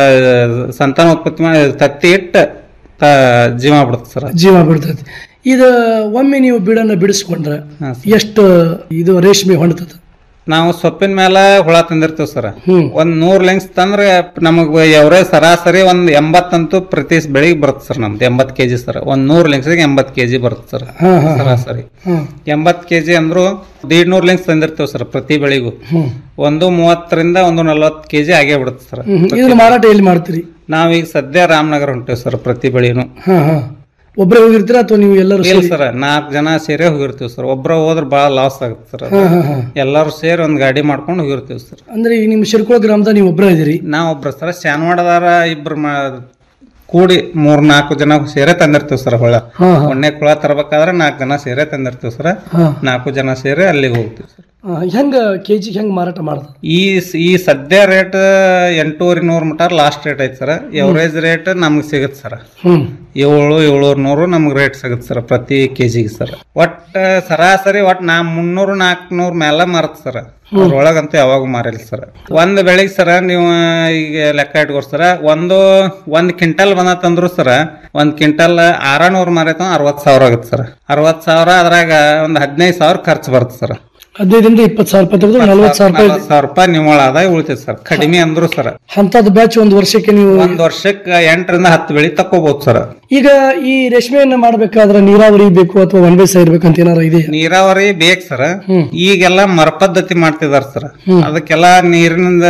ಸಂತಾನೋತ್ಪತ್ತಿ ಮಾಡಿ ತತ್ತಿ ಇಟ್ಟು ತ ಜೀವ ಬಿಡುತ್ತೆ ಸರ್ ಅದು. ಜೀವ ಬಿಡ್ತೈತಿ ಇದು ಒಮ್ಮೆ ನೀವು ಬಿಡನ್ನ ಬಿಡಿಸ್ಕೊಂಡ್ರೆ ಎಷ್ಟು ಇದು ರೇಷ್ಮೆ ಹೊಂಡ್ತದ ನಾವು ಸೊಪ್ಪಿನ ಮೇಲೆ ಹುಳ ತಂದಿರ್ತೀವಿ ಸರ್ ಹ್ಮ್. ಒಂದ್ ನೂರ್ ಲಿಂಕ್ಸ್ ತಂದ್ರೆ ನಮಗ್ ಎವರೇ ಸರಾಸರಿ ಒಂದ್ ಎಂಬತ್ತಂತೂ ಪ್ರತಿ ಬೆಳಿಗ್ಗೆ ಬರುತ್ತೆ ಸರ್ ನಮ್ದು ಎಂಬತ್ ಕೆಜಿ ಸರ್ ಒಂದ್ ನೂರ್ ಲಿಂಕ್ಸ್ಗೆ ಎಂಬತ್ ಕೆಜಿ ಬರುತ್ತೆ ಸರ್ ಹಾ, ಹಾ, ಹಾ. ಸರಾಸರಿ ಹ್ಮ್. ಎಂಬತ್ ಕೆಜಿ ಅಂದ್ರು ನೂರ್ ಲಿಂಕ್ಸ್ ತಂದಿರ್ತೀವಿ ಸರ್ ಪ್ರತಿ ಬೆಳಿಗೂ ಹ್ಮ್. ಒಂದು ಮೂವತ್ತರಿಂದ ಒಂದು ನಲ್ವತ್ತು ಕೆಜಿ ಆಗೇ ಬಿಡುತ್ತೆ ಸರ್ ಹ್ಮ್. ಇದನ್ನ ಮಾರಾಟ ಎಲ್ಲಿ ಮಾಡ್ತೀರಿ ನಾವೀಗ ಸದ್ಯ ರಾಮನಗರ ಹೊಂಟೇವಿ ಸರ್ ಪ್ರತಿ ಬೆಳಿನು ಹಾ ಹಾ ಒಬ್ಬರೇ ಹೋಗಿರ್ತೀರಾ ಅಥವಾ ನೀವು ಎಲ್ಲರೂ ಇಲ್ಲ ಸೇರಿ? ಸರ್ ನಾಲ್ಕು ಜನ ಸೇರಿ ಹೋಗಿರ್ತೀವಿ ಸರ್ ಒಬ್ರ ಹೋದ್ರೆ ಬಹಳ ಲಾಸ್ ಆಗುತ್ತೆ ಸರ್ ಅದು. ಹಾ, ಹಾ, ಹಾ. ಎಲ್ಲಾರು ಸೇರಿ ಒಂದ್ ಗಾಡಿ ಮಾಡ್ಕೊಂಡು ಹೋಗಿರ್ತೀವಿ ಸರ್ ಅಂದ್ರೆ ಈಗ ನಿಮ್ಮ ಶಿರ್ಕೋಳ ಗ್ರಾಮದ ನೀವು ಒಬ್ಬರೇ ಇದೀರಿ ನಾವ್ ಒಬ್ರ ಸರ್ ಶಾನ್ವಾಡದಾರ ಇಬ್ರು ಮಾ ಕೂಡಿ ಮೂರ್ ನಾಲ್ಕು ಜನ ಸೇರೇ ತಂದಿರ್ತೀವಿ ಸರ್ ಹೊಳ ಹಾ, ಹಾ. ಒಣ್ಣೆ ಕುಳ ತರಬೇಕಾದ್ರೆ ನಾಲ್ಕು ಜನ ಸೇರೇ ತಂದಿರ್ತೀವಿ ಸರ್ ಹಾ. ನಾಲ್ಕು ಜನ ಸೇರಿ ಅಲ್ಲಿಗೆ ಹೋಗ್ತೀವಿ ಸರ್ ಆ, ಹೆಂಗ ಕೆಜಿ ಹೆಂಗ್ ಮಾರಾಟ ಮಾಡೋದು ಈ ಸ್- ಈ ಸದ್ಯ ರೇಟ್ ಎಂಟೂವರೆ ನೂರು ಮಟ ಲಾಸ್ಟ್ ರೇಟ್ ಐತಿ ಸರ್ ಎವರೇಜ್ ರೇಟ್ ನಮ್ಗೆ ಸಿಗುತ್ತೆ ಸರ್ ಹ್ಮ್ ಏಳು ಏಳ್ನೂರು ನೂರು ನಮ್ಗೆ ರೇಟ್ ಸಿಗುತ್ತೆ ಸರ್ ಪ್ರತಿ ಕೆಜಿಗೆ ಸರ್ ಒಟ್ಟು ಸರಾಸರಿ ಒಟ್ಟು ನಾ ಮುನ್ನೂರು ನಾಲ್ಕುನೂರು ಮೇಲೆ ಮಾರತ್ ಸರ್ ಅದ್ರೊಳಗಂತೂ ಯಾವಾಗ ಮಾರಿಲ್ಲ ಸರ್ ಒಂದ್ ಬೆಳಿಗ್ಗೆ ಸರ ನೀವು ಈಗ ಲೆಕ್ಕ ಇಟ್ಕೋರ್ ಸರ ಒಂದು ಒಂದ್ ಕ್ವಿಂಟಲ್ ಬಂದತ್ತಂದ್ರು ಸರ ಒಂದ್ ಕ್ವಿಂಟಲ್ ಆರನೂರು ಮಾರೈತ ಅರವತ್ ಸಾವಿರ ಆಗುತ್ತೆ ಸರ್ ಅರವತ್ ಸಾವಿರ ಅದ್ರಾಗ ಒಂದ್ ಹದಿನೈದು ಸಾವಿರ ಖರ್ಚು ಬರುತ್ತೆ ಸರ್ ಹದಿನೈದರಿಂದ ಇಪ್ಪತ್ತು ಸಾವಿರ ರೂಪಾಯಿ ತೆಗೆದು ನಲ್ವತ್ತು ಸಾವಿರ ರೂಪಾಯಿ ನಲವತ್ತು ಸಾವಿರ ರೂಪಾಯಿ ನಿವ್ವಳ ಆದಾಯ ಉಳಿತೈತೆ ಸರ್ ಕಡಿಮೆ ಅಂದ್ರು ಸರ್ ಅಂತದ್ ಬ್ಯಾಚ್ ಒಂದು ವರ್ಷಕ್ಕೆ ನೀವು ಒಂದ್ ವರ್ಷಕ್ಕೆ ಎಂಟರಿಂದ ಹತ್ತು ಬೆಳಿ ತಕ್ಕೋಬಹುದು ಸರ್ ಈಗ ಈ ರೇಷ್ಮೆಯನ್ನ ಮಾಡ್ಬೇಕಾದ್ರೆ ನೀರಾವರಿ ಬೇಕು ಅಥವಾ ಒನ್ ಬೇಸ ಇರ್ಬೇಕಂತ ಏನಾರ ಇದೆಯಾ ನೀರಾವರಿ ಬೇಕ್ ಸರ್ ಈಗೆಲ್ಲ ಮರಪದ್ಧತಿ ಮಾಡ್ತಿದಾರ ಸರ್ ಅದಕ್ಕೆಲ್ಲ ನೀರಿನಿಂದ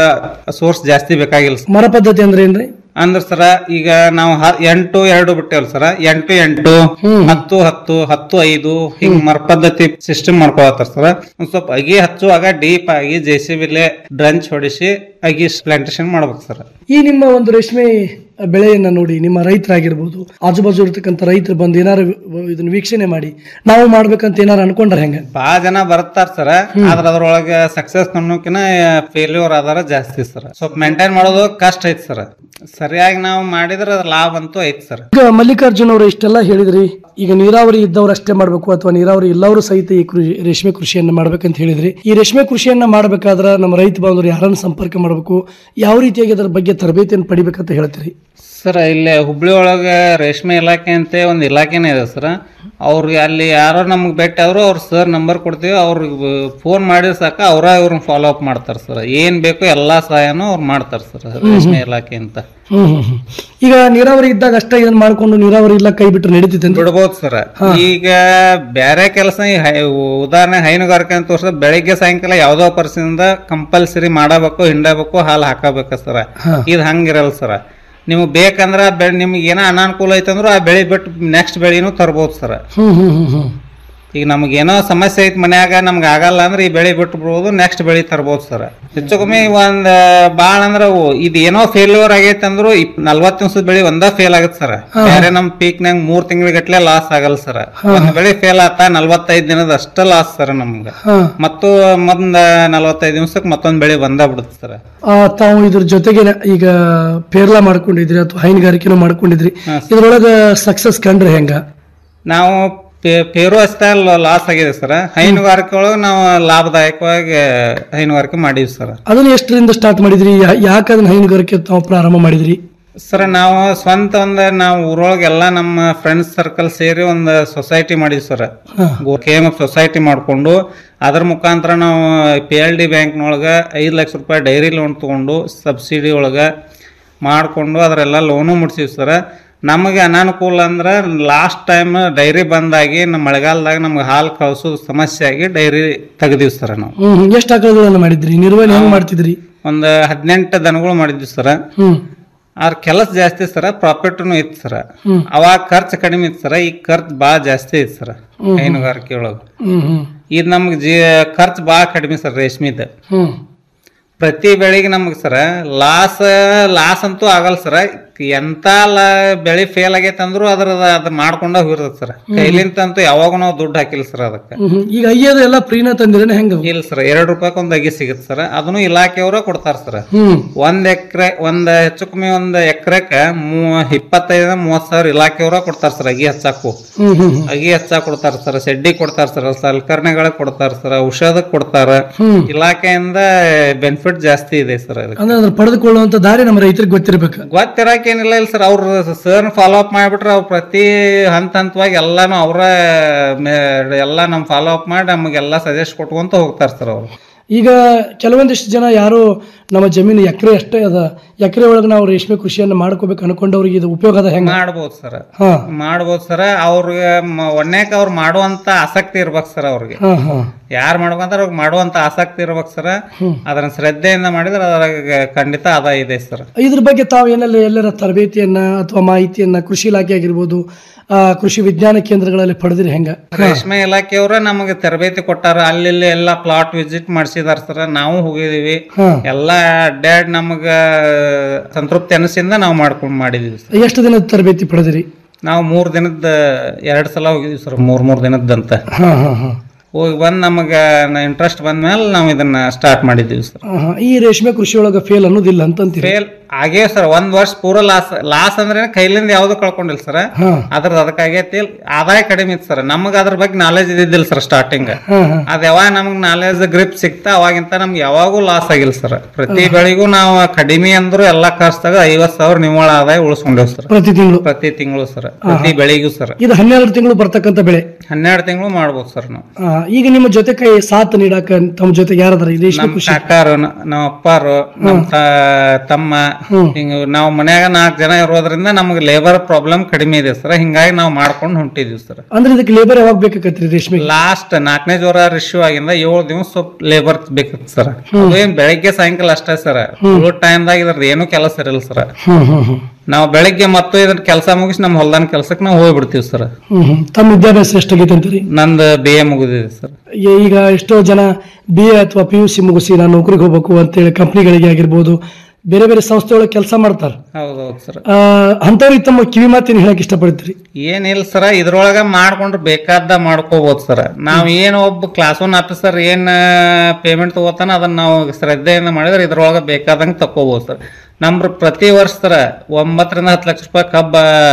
ಸೋರ್ಸ್ ಜಾಸ್ತಿ ಬೇಕಾಗಿಲ್ಲ ಸರ್ ಮರ ಪದ್ಧತಿ ಅಂದ್ರೆ ಏನ್ರಿ ಅಂದ್ರ ಸರ ಈಗ ನಾವು ಹ- ಎಂಟು ಎರಡು ಬಿಟ್ಟೇವಲ್ಲ ಸರ ಎಂಟು ಎಂಟು ಹತ್ತು ಹತ್ತು ಹತ್ತು ಐದು ಹಿಂಗ್ ಮರ ಪದ್ಧತಿ ಸಿಸ್ಟಮ್ ಮಾಡ್ಕೊಳತ್ತಾರ ಸರ ಒಂದ್ ಸ್ವಲ್ಪ ಅಗಿ ಹಚ್ಚುವಾಗ ಡೀಪ್ ಆಗಿ ಜೆ ಸಿ ಬಿಲೆ ಡ್ರಂಚ್ ಹೊಡಿಸಿ ಅಗಿ ಪ್ಲಾಂಟೇಶನ್ ಮಾಡ್ಬೇಕು ಸರ್ ಈ ನಿಮ್ಮ ಒಂದು ರೇಷ್ಮೆ ಬೆಳೆಯನ್ನ ನೋಡಿ ನಿಮ್ಮ ರೈತರಾಗಿರ್ಬೋದು ಆಜು ಬಾಜು ಇರ್ತಕ್ಕಂಥ ರೈತರು ಬಂದು ಏನಾರು ಇದನ್ನ ವೀಕ್ಷಣೆ ಮಾಡಿ ನಾವು ಮಾಡ್ಬೇಕಂತ ಏನಾರು ಅನ್ಕೊಂಡ್ರ ಹೆಂಗ ಬಾಳ ಜನ ಬರ್ತಾರ ಸರ್ ಆದ್ರ ಅದ್ರೊಳಗ ಸಕ್ಸಸ್ ಅನ್ನೋಕಿನ ಫೇಲ್ಯೂರ್ ಆದಾರ ಜಾಸ್ತಿ ಸರ್ ಸ್ವಲ್ಪ ಮೇಂಟೈನ್ ಮಾಡೋದು ಕಷ್ಟ ಐತಿ ಸರ್ ಸರಿಯಾಗಿ ನಾವು ಮಾಡಿದ್ರ ಅದ್ರ ಲಾಭ ಅಂತೂ ಐತಿ ಸರ್ ಈಗ ಮಲ್ಲಿಕಾರ್ಜುನ್ ಅವರು ಇಷ್ಟೆಲ್ಲ ಹೇಳಿದ್ರಿ ಈಗ ನೀರಾವರಿ ಇದ್ದವ್ರು ಅಷ್ಟೇ ಮಾಡ್ಬೇಕು ಅಥವಾ ನೀರಾವರಿ ಇಲ್ಲವರು ಸಹಿತ ಈ ಕೃಷಿ ರೇಷ್ಮೆ ಕೃಷಿಯನ್ನ ಮಾಡ್ಬೇಕಂತ ಹೇಳಿದ್ರಿ ಈ ರೇಷ್ಮೆ ಕೃಷಿಯನ್ನ ಮಾಡ್ಬೇಕಾದ್ರ ನಮ್ಮ ರೈತ ಬಾಂಧವರು ಯಾರನ್ನ ಸಂಪರ್ಕ ಮಾಡಬೇಕು ಯಾವ ರೀತಿಯಾಗಿ ಅದರ ಬಗ್ಗೆ ತರಬೇತಿಯನ್ನು ಪಡಿಬೇಕಂತ ಹೇಳ್ತೀರಿ ಸರ್ ಇಲ್ಲಿ ಹುಬ್ಳಿ ಒಳಗ ರೇಷ್ಮೆ ಇಲಾಖೆ ಅಂತ ಒಂದು ಇಲಾಖೆನೇ ಇದೆ ಸರ್ ಅವ್ರಿಗೆ ಅಲ್ಲಿ ಯಾರೋ ನಮ್ಗೆ ಭೇಟಿ ಆದ್ರು ಅವ್ರ ಸರ್ ನಂಬರ್ ಕೊಡ್ತೀವಿ ಅವ್ರಿಗೆ ಫೋನ್ ಮಾಡಿದ್ರೆ ಸಾಕ ಅವರ ಇವ್ರನ್ನ ಫಾಲೋ ಅಪ್ ಮಾಡ್ತಾರೆ ಸರ್ ಏನ್ ಬೇಕು ಎಲ್ಲಾ ಸಹಾಯನೂ ಅವ್ರು ಮಾಡ್ತಾರೆ ಸರ್ ರೇಷ್ಮೆ ಇಲಾಖೆ ಅಂತ ಹ್ಮ್ ಹ್ಮ್ ಹ್ಮ್. ಈಗ ನೀರಾವರಿ ಇದ್ದಾಗ ಅಷ್ಟೇ ಇದನ್ನ ಮಾಡ್ಕೊಂಡು ನೀರಾವರಿ ಇಲ್ಲ ಕೈ ಬಿಟ್ಟು ನಡೀತಿದೆ ಬಿಡ್ಬೋದು ಸರ್ ಈಗ ಬೇರೆ ಕೆಲಸ ಈ ಹೈ- ಉದಾಹರಣೆ ಹೈನುಗಾರಿಕೆ ಅಂತ ತೋರ್ಸ ಬೆಳಿಗ್ಗೆ ಸಾಯಂಕಾಲ ಯಾವ್ದೋ ಪರಿಸ್ಥಿತಿಯಿಂದ ಕಂಪಲ್ಸರಿ ಮಾಡಬೇಕು ಹಿಂಡಬೇಕು ಹಾಲು ಹಾಕಬೇಕು ಸರ್ ಇದು ಹಂಗಿರಲ್ಲ ಸರ್ ನಿಮ್ಗೆ ಬೇಕಂದ್ರ ಬೆಳೆ ನಿಮ್ಗೆ ಏನೋ ಅನಾನುಕೂಲ ಐತಂದ್ರೆ ಆ ಬೆಳೆ ಬಿಟ್ಟು ನೆಕ್ಸ್ಟ್ ಬೆಳೆನೂ ತರ್ಬೋದು ಸರ್ ಹ್ಮ್ ಹ್ಮ್ ಹ್ಮ್ ಹ್ಮ್ ಈಗ ನಮ್ಗೆ ಏನೋ ಸಮಸ್ಯೆ ಐತಿ ಮನ್ಯಾಗ ನಮ್ಗೆ ಆಗಲ್ಲ ಅಂದ್ರೆ ಈ ಬೆಳೆ ಬಿಟ್ಟು ಬಿಡ್ಬೋದು ನೆಕ್ಸ್ಟ್ ಬೆಳೆ ತರ್ಬೋದು ಸರ್ ಹೆಚ್ಚು ಕಮ್ಮಿ ಒಂದ್ ಬಾಳ ಅಂದ್ರ ಅವು ಇದು ಏನೋ ಫೇಲ್ಯೂರ್ ಆಗೈತೆ ಅಂದ್ರು ಇಪ್ ನಲ್ವತ್ತು ದಿವಸದ ಬೆಳೆ ಒಂದ ಫೇಲ್ ಆಗತ್ತೆ ಸರ್ ಬೇರೆ ನಮ್ ಪೀಕ್ನಾಗ ಮೂರ್ ತಿಂಗಳ ಗಟ್ಲೆ ಲಾಸ್ ಆಗಲ್ಲ ಸರ್ ಒಂದ್ ಬೆಳೆ ಫೇಲ್ ಆತ ನಲ್ವತ್ತೈದ್ ದಿನದ ಅಷ್ಟ ಲಾಸ್ ಸರ್ ನಮ್ಗ ಹಾ. ಮತ್ತು ಮುಂದ ನಲ್ವತ್ತೈದು ದಿವ್ಸಕ್ಕೆ ಮತ್ತೊಂದ್ ಬೆಳೆ ಬಂದ ಬಿಡುತ್ತೆ ಸರ್ ಆ, ತಾವು ಇದ್ರ ಜೊತೆಗೆ ಈಗ ಪೇರ್ಲಾ ಮಾಡ್ಕೊಂಡಿದ್ರಿ ಅಥವಾ ಹೈನುಗಾರಿಕೆನೂ ಮಾಡ್ಕೊಂಡಿದ್ರಿ ಇದ್ರೊಳಗ ಸಕ್ಸಸ್ ಕಂಡ್ರೆ ಹೆಂಗ ನಾವು ಪೇ- ಪೇರು ಅಷ್ಟೇ ಲಾಸ್ ಆಗಿದೆ ಸರ್ ಹೈನುಗಾರಿಕೆ ಒಳಗೆ ನಾವು ಲಾಭದಾಯಕವಾಗಿ ಹೈನುಗಾರಿಕೆ ಮಾಡೀವಿ ಸರ್ ಅದನ್ನ ಎಷ್ಟರಿಂದ ಸ್ಟಾರ್ಟ್ ಮಾಡಿದ್ರಿ ಯಾ- ಯಾಕೆ ಅದನ್ನ ಹೈನುಗಾರಿಕೆ ತಾವು ಪ್ರಾರಂಭ ಮಾಡಿದ್ರಿ ಸರ್ ನಾವು ಸ್ವಂತ ಒಂದ್ ನಾವು ಊರೊಳಗೆ ಎಲ್ಲ ನಮ್ಮ ಫ್ರೆಂಡ್ಸ್ ಸರ್ಕಲ್ ಸೇರಿ ಒಂದು ಸೊಸೈಟಿ ಮಾಡಿದ್ವಿ sir K M F society ಮಾಡಿಕೊಂಡು ಅದ್ರ ಮುಖಾಂತರ ನಾವು ಪಿ ಎಲ್ ಡಿ ಬ್ಯಾಂಕ್ನೊಳಗೆ ಐದು ಲಕ್ಷ ರೂಪಾಯಿ ಡೈರಿ ಲೋನ್ ತೊಗೊಂಡು ಸಬ್ಸಿಡಿ ಒಳಗೆ ಮಾಡಿಕೊಂಡು ಅದರೆಲ್ಲ ಲೋನು ಮುಟ್ಸಿವಿ ಸರ್ ನಮಗೆ ಅನಾನುಕೂಲ ಅಂದ್ರೆ ಲಾಸ್ಟ್ ಟೈಮ್ ಡೈರಿ ಬಂದಾಗಿ ನಮ್ಮ ಮಳೆಗಾಲದಾಗ ನಮ್ಗೆ ಹಾಲು ಕಳ್ಸೋದು ಸಮಸ್ಯೆ ಆಗಿ ಡೈರಿ ತೆಗ್ದೀವಿ ಸರ್ ನಾವು ಹ್ಮ್ ಎಷ್ಟು ಆಕಳಗಳನ್ನ ಮಾಡಿದ್ರಿ ನಿರ್ವಹಣೆ ಹೆಂಗ್ ಮಾಡ್ತಿದ್ರಿ ಒಂದು ಹದಿನೆಂಟು ದನಗಳು ಮಾಡಿದ್ವಿ ಸರ್ ಹ್ಮ್ ಆದ್ರ ಕೆಲಸ ಜಾಸ್ತಿ ಸರ ಪ್ರಾಫಿಟ್ನು ಇತ್ತು ಸರ ಹ್ಮ್. ಅವಾಗ ಖರ್ಚು ಕಡಿಮೆ ಇತ್ತು ಸರ ಈಗ ಖರ್ಚು ಭಾಳ ಜಾಸ್ತಿ ಐತಿ ಸರ ಹ್ಮ್. ಹೈನುಗಾರಿಕೆ ಒಳಗೆ ಹ್ಮ್ ಹ್ಮ್ ಇದು ನಮ್ಗೆ ಜೀ ಖರ್ಚು ಭಾಳ ಕಡಿಮೆ ಸರ್ ರೇಷ್ಮಿದ ಹ್ಮ್ ಪ್ರತಿ ಬೆಳೆಗೆ ನಮ್ಗೆ ಸರ ಲಾಸ್ ಲಾಸ್ ಅಂತೂ ಆಗಲ್ಲ ಸರ ಎಂತ ಲ ಬೆಳೆ ಫೇಲ್ ಆಗೈತೆ ಅಂದ್ರೂ ಅದ್ರದ ಅದ್ ಮಾಡ್ಕೊಂಡ ಹೋಗಿರ್ತದೆ ಸರ್ ಕೈಲಿಂತ ಅಂತೂ ಯಾವಾಗ ನಾವು ದುಡ್ಡು ಹಾಕಿಲ್ಲ ಸರ್ ಅದಕ್ಕೆ ಹ್ಮ್ ಹ್ಮ್. ಈಗ ಅಯ್ಯದ ಎಲ್ಲ ಫ್ರೀನ ತಂದಿರೇನೆ ಹೆಂಗ ಇಲ್ಲ ಸರ್ ಎರಡು ರೂಪಾಯಿಗೆ ಒಂದು ಅಗಿ ಸಿಗುತ್ತೆ ಸರ್ ಅದನ್ನು ಇಲಾಖೆಯವರ ಕೊಡ್ತಾರ ಸರ್ ಹ್ಮ್ ಒಂದ್ ಎಕರೆ ಒಂದ್ ಹೆಚ್ಚು ಕಮ್ಮಿ ಒಂದ್ ಎಕರೆಕ ಮೂ ಇಪ್ಪತ್ತೈದ ಮೂವತ್ ಸಾವಿರ ಇಲಾಖೆಯವರ ಕೊಡ್ತಾರ ಸರ್ ಅಗಿ ಹಚ್ಚಾಕು ಹ್ಮ್ ಹ್ಮ್ ಹ್ಮ್. ಅಗಿ ಹಚ್ಚಾಕ್ ಕೊಡ್ತಾರ ಸರ್ ಸೆಡ್ಡಿ ಕೊಡ್ತಾರ ಸರ್ ಸಲಕರಣೆಗಳಿಗೆ ಕೊಡ್ತಾರ ಸರ್ ಔಷಧಕ್ ಕೊಡ್ತಾರ ಹ್ಮ್. ಇಲಾಖೆಯಿಂದ ಬೆನಿಫಿಟ್ ಜಾಸ್ತಿ ಇದೆ ಸರ್ ಅದಕ್ಕೆ ಅಂದ್ರೆ ಅದ್ರ ಪಡೆದುಕೊಳ್ಳುವಂತ ದಾರಿ ನಮ್ಮ ರೈತರಿಗೆ ಗೊತ್ತಿರ್ಬೇಕು ಗೊತ್ತಿರಕೇನಿಲ್ಲ ಇಲ್ಲ ಸರ್ ಅವ್ರ ಸರ್ ಫಾಲೋ ಅಪ್ ಮಾಡ್ಬಿಟ್ರೆ ಅವ್ರು ಪ್ರತಿ ಹಂತ ಹಂತವಾಗಿ ಎಲ್ಲಾನು ಅವರ ಎಲ್ಲ ನಮ್ ಫಾಲೋ ಅಪ್ ಮಾಡಿ ನಮಗೆಲ್ಲ ಸಜೆಸ್ಟ್ ಕೊಟ್ಕೊಂತ ಹೋಗ್ತಾರ ಸರ್ ಅವ್ರು ಈಗ ಕೆಲವೊಂದಿಷ್ಟು ಜನ ಯಾರು ನಮ್ಮ ಜಮೀನು ಎಕರೆ ಅಷ್ಟೇ ಅದ ಎಕರೆ ಒಳಗೆ ನಾವು ರೇಷ್ಮೆ ಕೃಷಿಯನ್ನ ಮಾಡ್ಕೋಬೇಕು ಅನ್ಕೊಂಡವ್ರಿಗೆ ಇದು ಉಪಯೋಗ ಅದ ಹೆಂಗ ಮಾಡ್ಬೋದು ಸರ್ ಹಾ ಮಾಡ್ಬೋದು ಸರ್ ಅವ್ರಿಗೆ ಒಣ್ಣೆಕ್ ಅವ್ರು ಮಾಡುವಂತ ಆಸಕ್ತಿ ಇರ್ಬೇಕು ಸರ್ ಅವ್ರಿಗೆ ಹಾ ಹಾ ಯಾರು ಮಾಡ್ಕೊಂತಾರ ಅವ್ರಿಗೆ ಮಾಡುವಂತ ಆಸಕ್ತಿ ಇರ್ಬೇಕು ಸರ್ ಅದನ್ನ ಶ್ರದ್ಧೆಯಿಂದ ಮಾಡಿದ್ರೆ ಅದ್ರಾಗ ಖಂಡಿತ ಆದಾಯ ಇದೆ ಸರ್ ಇದ್ರ ಬಗ್ಗೆ ತಾವು ಏನೆಲ್ಲ ಎಲ್ಲರ ತರಬೇತಿಯನ್ನ ಅಥವಾ ಮಾಹಿತಿಯನ್ನ ಕೃಷಿ ಇಲಾಖೆ ಆಗಿರ್ಬೋದು ಆ, ಕೃಷಿ ವಿಜ್ಞಾನ ಕೇಂದ್ರಗಳಲ್ಲಿ ಪಡೆದ್ರಿ ಹೆಂಗ ರೇಷ್ಮೆ ಇಲಾಖೆಯವರ ನಮಗೆ ತರಬೇತಿ ಕೊಟ್ಟಾರ ಅಲ್ಲಿ ಇಲ್ಲಿ ಎಲ್ಲ ಪ್ಲಾಟ್ ವಿಸಿಟ್ ಮಾಡಿಸಿದಾರ ಸರ್ ನಾವು ಹೋಗಿದೀವಿ ಹಾ. ಎಲ್ಲ ಅಡ್ಡಾಡ್ ನಮಗ ಸಂತೃಪ್ತಿ ಅನಿಸಿಂದ ನಾವು ಮಾಡ್ಕೊಂಡು ಮಾಡಿದೀವಿ ಸರ್ ಎಷ್ಟು ದಿನದ ತರಬೇತಿ ಪಡೆದಿರಿ ನಾವು ಮೂರ್ ದಿನದ ಎರಡ್ ಸಲ ಹೋಗಿದ್ವಿ ಸರ್ ಮೂರ್ ಮೂರ್ ದಿನದಂತ ಹಾ ಹಾ ಹಾ ಹೋಗಿ ಬಂದ್ ನಮಗ ಇಂಟ್ರೆಸ್ಟ್ ಬಂದ್ಮೇಲೆ ನಾವು ಇದನ್ನ ಸ್ಟಾರ್ಟ್ ಮಾಡಿದೀವಿ ಸರ್ ಆ, ಹಾ. ಈ ರೇಷ್ಮೆ ಕೃಷಿ ಒಳಗೆ ಫೇಲ್ ಅನ್ನೋದಿಲ್ಲ ಅಂತ ಅಂತೀರಿ ಫೇಲ್ ಆಗೇ ಸರ್ ಒಂದ್ ವರ್ಷ ಪೂರ ಲಾಸ್ ಲಾಸ್ ಅಂದ್ರೆ ಕೈಲಿಂದ ಯಾವ್ದು ಕಳ್ಕೊಂಡಿಲ್ಲ ಸರ್ ಹಾ. ಅದ್ರದ್ದು ಅದಕ್ಕೆ ಆಗೈತಿ ಆದಾಯ ಕಡಿಮೆ ಇತ್ತು ಸರ್ ನಮಗ ಅದ್ರ ಬಗ್ಗೆ ನಾಲೆಜ್ ಇದ್ದಿದ್ದಿಲ್ಲ ಸರ್ ಸ್ಟಾರ್ಟಿಂಗ್ ಹಾ, ಹಾ. ಅದ್ ಯಾವಾಗ ನಮಗ್ ನಾಲೆಜ್ ಗ್ರಿಪ್ ಸಿಕ್ತಾ ಅವಾಗಿಂತ ನಮ್ಗೆ ಯಾವಾಗೂ ಲಾಸ್ ಆಗಿಲ್ಲ ಸರ್ ಪ್ರತಿ ಬೆಳಿಗೂ ನಾವು ಕಡಿಮೆ ಅಂದ್ರು ಎಲ್ಲಾ ಖರ್ಚಾಗ ಐವತ್ ಸಾವಿರ ನಿವ್ವಳ ಆದಾಯ ಉಳಿಸ್ಕೊಂಡೇವ್ ಸರ್ ಪ್ರತಿ ತಿಂಗಳು ಪ್ರತಿ ತಿಂಗಳು ಸರ್ ಪ್ರತಿ ಬೆಳಿಗೂ ಸರ್ ಇದು ಹನ್ನೆರಡು ತಿಂಗಳು ಬರ್ತಕ್ಕಂಥ ಬೆಳೆ ಹನ್ನೆರಡು ತಿಂಗಳು ಮಾಡ್ಬೋದು ಸರ್ ನಾವು ಆ, ಈಗ ನಿಮ್ಮ ಜೊತೆ ಕೈ ಸಾಥ್ ನೀಡಾಕ ತಮ್ಮ ಜೊತೆ ಯಾರದಾರ ಈ ರೇಷ್ಮೆ ನಮ್ ಕೃಷಿ ಕಾಕಾರು ನ- ನಮ್ಮ ಅಪ್ಪಾರು ನಮ್ಮ ತ- ತಮ್ಮ ಹಿಂಗ ನಾವು ಮನ್ಯಾಗ ನಾಲ್ಕು ಜನ ಇರೋದ್ರಿಂದ ನಮ್ಗೆ ಲೇಬರ್ ಪ್ರಾಬ್ಲಮ್ ಕಡಿಮೆ ಇದೆ ಸರ್ ಹಿಂಗಾಗಿ ನಾವು ಮಾಡ್ಕೊಂಡು ಹೊಂಟಿದೀವಿ ಸರ್ ಅಂದ್ರೆ ಇದಕ್ಕೆ ಲೇಬರ್ ಯಾವಾಗ ಬೇಕಾಕತ್ರಿ ರೇಷ್ಮೆ ಲಾಸ್ಟ್ ನಾಲ್ಕನೇ ಜ್ವರ ರಿಶ್ಯೂ ಆಗಿಂದ ಏಳು ದಿವಸ ಸ್ವಲ್ಪ ಲೇಬರ್ ಬೇಕಿತ್ತು ಸರ್ ಅದೇನ್ ಬೆಳಗ್ಗೆ ಸಾಯಂಕಾಲ ಅಷ್ಟೇ ಸರ್ ಉಳಿದ ಟೈಮ್ದಾಗ ಇದ್ರದ್ದು ಏನು ಕೆಲಸ ಇರಲ್ಲ ಸರ್ ಹ್ಮ್ ಹ್ಮ್ ಹ್ಮ್ ನಾವು ಬೆಳಗ್ಗೆ ಮತ್ತು ಇದ್ರ ಕೆಲಸ ಮುಗಿಸಿ ನಮ್ಮ ಹೊಲ್ದಾನ ಕೆಲ್ಸಕ್ಕೆ ನಾವು ಹೋಗ್ಬಿಡ್ತೀವಿ ಸರ್ ಹ್ಮ್ ಹ್ಮ್ ತಮ್ಮ ವಿದ್ಯಾಭ್ಯಾಸ ಎಷ್ಟಾಗೈತೆ ಅಂತೀರಿ ನಂದು ಬಿ ಎ ಮುಗಿದಿದೆ ಸರ್ ಈ- ಈಗ ಎಷ್ಟೋ ಜನ ಬಿ ಎ ಅಥವಾ ಪಿ ಯು ಸಿ ಮುಗಿಸಿ ನಾನು ನೌಕರಿಗೆ ಹೋಗ್ಬೇಕು ಅಂತೇಳಿ ಕಂಪ್ನಿಗಳಿಗೆ ಆಗಿರ್ಬೋದು ಬೇರೆ ಬೇರೆ ಸಂಸ್ಥೆ ಒಳಗೆ ಕೆಲಸ ಮಾಡ್ತಾರೆ ಹೌದೌದು ಸರ್ ಅಂಥವ್ರಿಗೆ ತಮ್ಮ ಕಿವಿ ಮಾತೇನು ಹೇಳಕ್ ಇಷ್ಟಪಡ್ತೀರಿ ಏನಿಲ್ಲ ಸರ ಇದ್ರೊಳಗ ಮಾಡ್ಕೊಂಡ್ರೆ ಬೇಕಾದ ಮಾಡ್ಕೋಬಹುದು ಸರ್ ನಾವ್ ಏನ್ ಒಬ್ಬ ಕ್ಲಾಸ್ ಒನ್ ಆಫೀಸರ್ ಏನ್ ಪೇಮೆಂಟ್ ತಗೋತಾನ ಅದನ್ನ ನಾವು ಶ್ರದ್ಧೆಯಿಂದ ಮಾಡಿದ್ರೆ ಇದ್ರೊಳಗ ಬೇಕಾದಂಗ ತಕೋಬಹುದು ಸರ್ ನಮ್ರ ಪ್ರತಿ ವರ್ಷ ಸರ ಒಂಬತ್ತರಿಂದ ಹತ್ತು ಲಕ್ಷ ರೂಪಾಯಿ ಕಬ್ಬ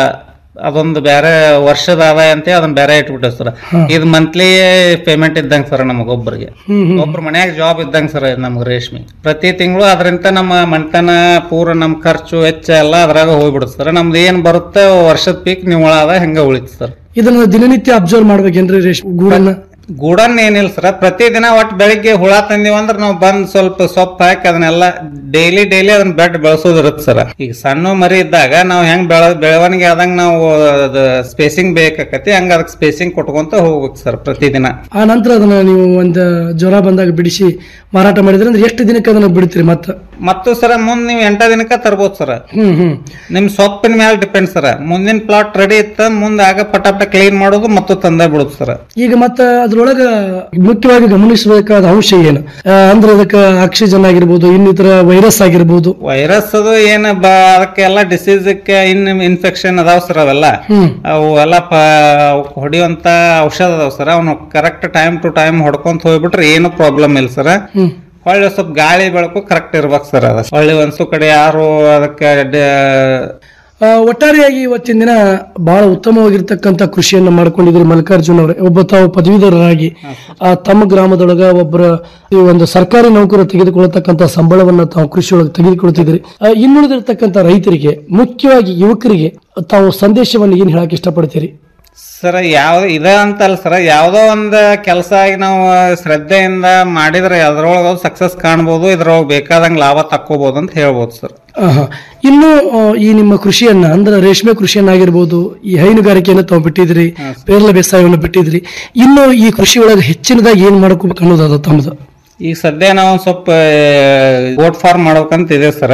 ಅದೊಂದು ಬೇರೆ ವರ್ಷದ ಆದಾಯ ಅಂತ ಅದನ್ನ ಬೇರೆ ಇಟ್ಬಿಟ್ಟೆ ಸರ್ ಇದು ಮಂತ್ಲಿ ಪೇಮೆಂಟ್ ಇದ್ದಂಗೆ ಸರ್ ನಮಗೊಬ್ಬರಿಗೆ ಹ್ಮ್ ಹ್ಮ್ ಒಬ್ರು ಮನ್ಯಾಗ ಜಾಬ್ ಇದ್ದಂಗೆ ಸರ್ ನಮ್ಗೆ ರೇಷ್ಮೆ ಪ್ರತಿ ತಿಂಗಳು ಅದರಿಂದ ನಮ್ಮ ಮನೆತನ ಪೂರ ನಮ್ಮ ಖರ್ಚು ವೆಚ್ಚ ಎಲ್ಲ ಅದ್ರಾಗ ಹೋಗ್ಬಿಡುತ್ತೆ ಸರ್ ನಮ್ದು ಏನ್ ಬರುತ್ತೆ ವರ್ಷದ ಪೀಕ್ ನಿವ್ವಳ ಆದ ಹೆಂಗ ಉಳಿತು ಸರ್ ಇದನ್ನ ದಿನನಿತ್ಯ ಅಬ್ಸರ್ವ್ ಮಾಡ್ಬೇಕೇನ್ರಿ ರೇಷ್ಮೆ ಗೂಡನ್ನ ಗೂಡನ್ ಏನಿಲ್ಲ ಸರ್ ಪ್ರತಿದಿನ ಒಟ್ಟು ಬೆಳಿಗ್ಗೆ ಹುಳ ತಂದಿವಿ ಅಂದ್ರೆ ನಾವು ಬಂದ್ ಸ್ವಲ್ಪ ಸೊಪ್ಪು ಹಾಕಿ ಅದನ್ನೆಲ್ಲ ಡೈಲಿ ಡೈಲಿ ಅದನ್ನ ಬೆಡ್ ಬೆಳೆಸೋದು ಇರುತ್ತೆ ಸರ್ ಈಗ ಸಣ್ಣ ಮರಿ ಇದ್ದಾಗ ನಾವು ಹೆಂಗ್ ಬೆಳ ಬೆಳವಣಿಗೆ ಆದಂಗ ನಾವು ಸ್ಪೇಸಿಂಗ್ ಬೇಕಾಕತಿ ಹಂಗ ಅದಕ್ಕೆ ಸ್ಪೇಸಿಂಗ್ ಕೊಟ್ಕೊಂತ ಹೋಗ್ಬೇಕು ಸರ್ ಪ್ರತಿದಿನ ಆ ನಂತರ ಅದನ್ನ ನೀವು ಒಂದು ಜ್ವರ ಬಂದಾಗ ಬಿಡಿಸಿ ಮಾರಾಟ ಮಾಡಿದ್ರೆ ಅಂದ್ರೆ ಎಷ್ಟು ದಿನಕ್ಕೆ ಅದನ್ನ ಬಿಡ್ತೀರಿ ಮತ್ತೆ ಮತ್ತು ಸರ್ ಮುಂದ್ ನೀವು ಎಂಟ ದಿನಕ್ಕ ತರ್ಬೋದು ಸರ್ ಹ್ಮ್ ಹ್ಮ್ ನಿಮ್ ಸೊಪ್ಪಿನ ಮೇಲೆ ಡಿಪೆಂಡ್ ಸರ್ ಮುಂದಿನ ಪ್ಲಾಟ್ ರೆಡಿ ಇತ್ತ ಮುಂದೆ ಆಗ ಪಟಾಪಟ ಕ್ಲೀನ್ ಮಾಡೋದು ಮತ್ತು ತಂದ ಬಿಡುದು ಸರ್ ಈಗ ಮತ್ತೆ ಅದ್ರೊಳಗ ಮುಖ್ಯವಾಗಿ ಗಮನಿಸಬೇಕಾದ ಅಂಶ ಏನು ಆ, ಅಂದ್ರೆ ಅದಕ್ಕೆ ಆಕ್ಸಿಜನ್ ಆಗಿರ್ಬೋದು ಇನ್ನಿತರ ವೈರಸ್ ಆಗಿರ್ಬೋದು ವೈರಸ್ ಅದು ಏನ್ ಬ ಅದಕ್ಕೆಲ್ಲ ಡಿಸೀಸ್ ಇನ್ ಇನ್ಫೆಕ್ಷನ್ ಅದಾವ ಸರ್ ಅವೆಲ್ಲ ಹ್ಮ್. ಅವು ಎಲ್ಲ ಪ ಅವಕ್ ಹೊಡಿಯುವಂತ ಔಷಧ ಅದಾವ ಸರ್ ಅವ್ನು ಕರೆಕ್ಟ್ ಟೈಮ್ ಟು ಟೈಮ್ ಹೊಡ್ಕೊಂತ ಹೋಗ್ಬಿಟ್ರೆ ಏನು ಪ್ರಾಬ್ಲಮ್ ಇಲ್ಲ ಸರ್ ಹ್ಮ್. ಹೊಳ್ಳಿ ಸ್ವಲ್ಪ ಗಾಳಿ ಬೆಳಕು ಕರೆಕ್ಟ್ ಇರ್ಬೇಕು ಸರ್ ಅದ ಹೊಳ್ಳಿ ಒಂದ್ಸು ಕಡೆ ಯಾರು ಅದಕ್ಕೆ ಡ- ಆ, ಒಟ್ಟಾರೆಯಾಗಿ ಇವತ್ತಿನ ದಿನ ಬಹಳ ಉತ್ತಮವಾಗಿರ್ತಕ್ಕಂಥ ಕೃಷಿಯನ್ನ ಮಾಡ್ಕೊಂಡಿದ್ರು ಮಲ್ಲಿಕಾರ್ಜುನ್ ಅವರೇ ಒಬ್ಬ ತಾವು ಪದವೀಧರರಾಗಿ ಆ ತಮ್ಮ ಗ್ರಾಮದೊಳಗ ಒಬ್ಬರ ಈ ಒಂದು ಸರ್ಕಾರಿ ನೌಕರು ತೆಗೆದುಕೊಳ್ಳತಕ್ಕಂಥ ಸಂಬಳವನ್ನ ತಾವು ಕೃಷಿಯೊಳಗೆ ತೆಗೆದುಕೊಳ್ತಿದ್ರಿ ಆ, ಇನ್ನುಳಿದಿರ್ತಕ್ಕಂಥ ರೈತರಿಗೆ ಮುಖ್ಯವಾಗಿ ಯುವಕರಿಗೆ ತಾವು ಸಂದೇಶವನ್ನು ಏನ್ ಹೇಳಕ್ ಇಷ್ಟಪಡ್ತೀರಿ ಸರ್ ಯಾವ ಇದ ಅಂತಲ್ಲ ಸರ್ ಯಾವ್ದೋ ಒಂದು ಕೆಲಸ ಆಗಿ ನಾವು ಶ್ರದ್ಧೆಯಿಂದ ಮಾಡಿದ್ರೆ ಅದ್ರೊಳಗೆ ಸಕ್ಸಸ್ ಕಾಣ್ಬೋದು ಇದ್ರೊಳಗೆ ಬೇಕಾದಂಗೆ ಲಾಭ ತಕ್ಕೋಬಹುದು ಅಂತ ಹೇಳ್ಬೋದು ಸರ್ ಆಹಾ. ಇನ್ನು ಆ, ಈ ನಿಮ್ಮ ಕೃಷಿಯನ್ನ ಅಂದ್ರೆ ರೇಷ್ಮೆ ಕೃಷಿಯನ್ನಾಗಿರ್ಬೋದು ಈ ಹೈನುಗಾರಿಕೆಯನ್ನು ತಾವು ಬಿಟ್ಟಿದ್ರಿ ಪೇರ್ಲ ಬೇಸಾಯವನ್ನು ಬಿಟ್ಟಿದ್ರಿ ಇನ್ನು ಈ ಕೃಷಿ ಒಳಗೆ ಹೆಚ್ಚಿನದಾಗಿ ಏನ್ ಮಾಡ್ಕೋಬೇಕು ಅನ್ನೋದು ತಮ್ಮದು ಈಗ ಸದ್ಯ ನಾವು ಸ್ವಲ್ಪ ಗೋಟ್ ಫಾರ್ಮ್ ಮಾಡ್ಬೇಕಂತ ಇದೆ ಸರ್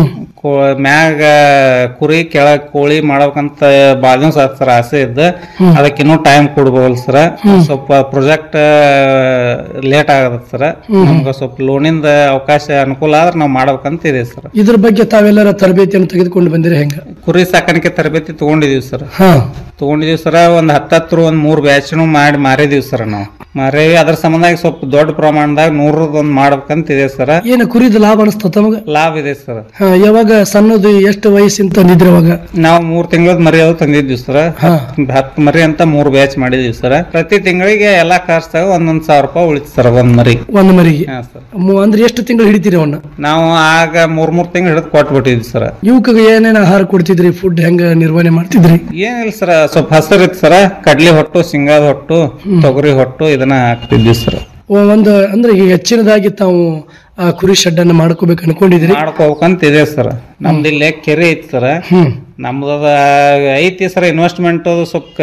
ಮ್ಯಾಗ ಕುರಿ ಕೆಳಗ್ ಕೋಳಿ ಮಾಡ್ಬೇಕಂತ ಬಾಳ ದಿವಸ ಆತ್ ಸರ್ ಆಸೆ ಇದ್ದ ಅದಕ್ಕೆ ಇನ್ನೂ ಟೈಮ್ ಕೊಡ್ಬೋಲ್ ಸರ್ ಸ್ವಲ್ಪ ಪ್ರಾಜೆಕ್ಟ್ ಲೇಟ್ ಆಗತ್ತ ಸರ್ ನಮ್ಗೆ ಸ್ವಲ್ಪ ಲೋನಿಂದ ಅವಕಾಶ ಅನುಕೂಲ ಆದ್ರೆ ನಾವು ಮಾಡ್ಬೇಕಂತ ಇದೆ ಸರ್ ಇದ್ರ ಬಗ್ಗೆ ತಾವೆಲ್ಲರ ತರಬೇತಿಯನ್ನು ತೆಗೆದುಕೊಂಡು ಬಂದಿರಿ ಹೆಂಗ ಕುರಿ ಸಾಕಾಣಿಕೆ ತರಬೇತಿ ತಗೊಂಡಿದೀವಿ ಸರ್ ಹಾ ತಗೊಂಡಿದೀವಿ ಸರ್ ಒಂದ್ ಹತ್ತತ್ರ ಒಂದ್ ಮೂರ್ ಬ್ಯಾಚ್ನು ಮಾಡಿ ಮಾರಿದೀವಿ ಸರ್ ನಾವು ಮಾರೇವಿ ಅದ್ರ ಸಂಬಂಧ ಸ್ವಲ್ಪ ದೊಡ್ಡ ಪ್ರಮಾಣದಾಗ ನೂರದ ಒಂದ್ ಮಾಡ್ಬೇಕಂತ ಇದೆ ಸರ್ ಏನು ಕುರಿದ ಲಾಭ ಅನಿಸ್ತ ತಮಗ ಲಾಭ ಇದೆ ಸರ್ ಹಾ, ಯಾವಾಗ ಸಣ್ಣದು ಎಷ್ಟು ವಯಸ್ಸಿನ ತಂದಿದ್ರಿ ಅವಾಗ ನಾವು ಮೂರ್ ತಿಂಗಳದ ಮರಿ ಅದು ತಂದಿದ್ವಿ ಸರ್ ಹತ್ತು ಮರಿ ಅಂತ ಮೂರ್ ಬ್ಯಾಚ್ ಮಾಡಿದೀವಿ ಸರ್ ಪ್ರತಿ ತಿಂಗಳಿಗೆ ಎಲ್ಲಾ ಖರ್ಚಾಗ ಒಂದೊಂದ್ ಸಾವಿರ ರೂಪಾಯಿ ಉಳಿತು ಸರ್ ಒಂದ್ ಮರಿ ಒಂದ್ ಮರಿಗೆ ಹಾ ಸರ್ ಮು- ಅಂದ್ರೆ ಎಷ್ಟು ತಿಂಗಳು ಹಿಡಿತೀರಿ ಅವನ್ನ ನಾವು ಆಗ ಮೂರ್ ಮೂರ್ ತಿಂಗಳು ಹಿಡಿದು ಕೊಟ್ಬಿಟ್ಟಿದ್ವಿ ಸರ್ ಇವಕ್ಕೆ ಏನೇನು ಆಹಾರ ಕೊಡ್ತಿದ್ರಿ ಫುಡ್ ಹೆಂಗ ನಿರ್ವಹಣೆ ಮಾಡ್ತಿದ್ರಿ ಏನಿಲ್ಲ ಸರ್ ಸ್ವಲ್ಪ ಹಸರು ಇತ್ತು ಸರ್ ಕಡ್ಲಿ ಹೊಟ್ಟು ಶೇಂಗಾದ ಹೊಟ್ಟು ತೊಗರಿ ಹೊಟ್ಟು ಇದನ್ನ ಹಾಕ್ತಿದ್ವಿ ಸರ್ ಒ- ಒಂದು ಅಂದ್ರೆ ಈಗ ಹೆಚ್ಚಿನದಾಗಿ ತಾವು ಆ ಕುರಿ ಶೆಡ್ ಅನ್ನ ಮಾಡ್ಕೋಬೇಕು ಅನ್ಕೊಂಡಿದ್ರಿ ಮಾಡ್ಕೋಬೇಕಂತ ಇದೆ ಸರ್ ನಮ್ದು ಇಲ್ಲಿ ಕೆರೆ ಐತಿ ಸರ್ ನಮ್ದು ಅದ ಐತಿ ಸರ್ ಇನ್ವೆಸ್ಟ್ಮೆಂಟ್ ಸ್ವಲ್ಪ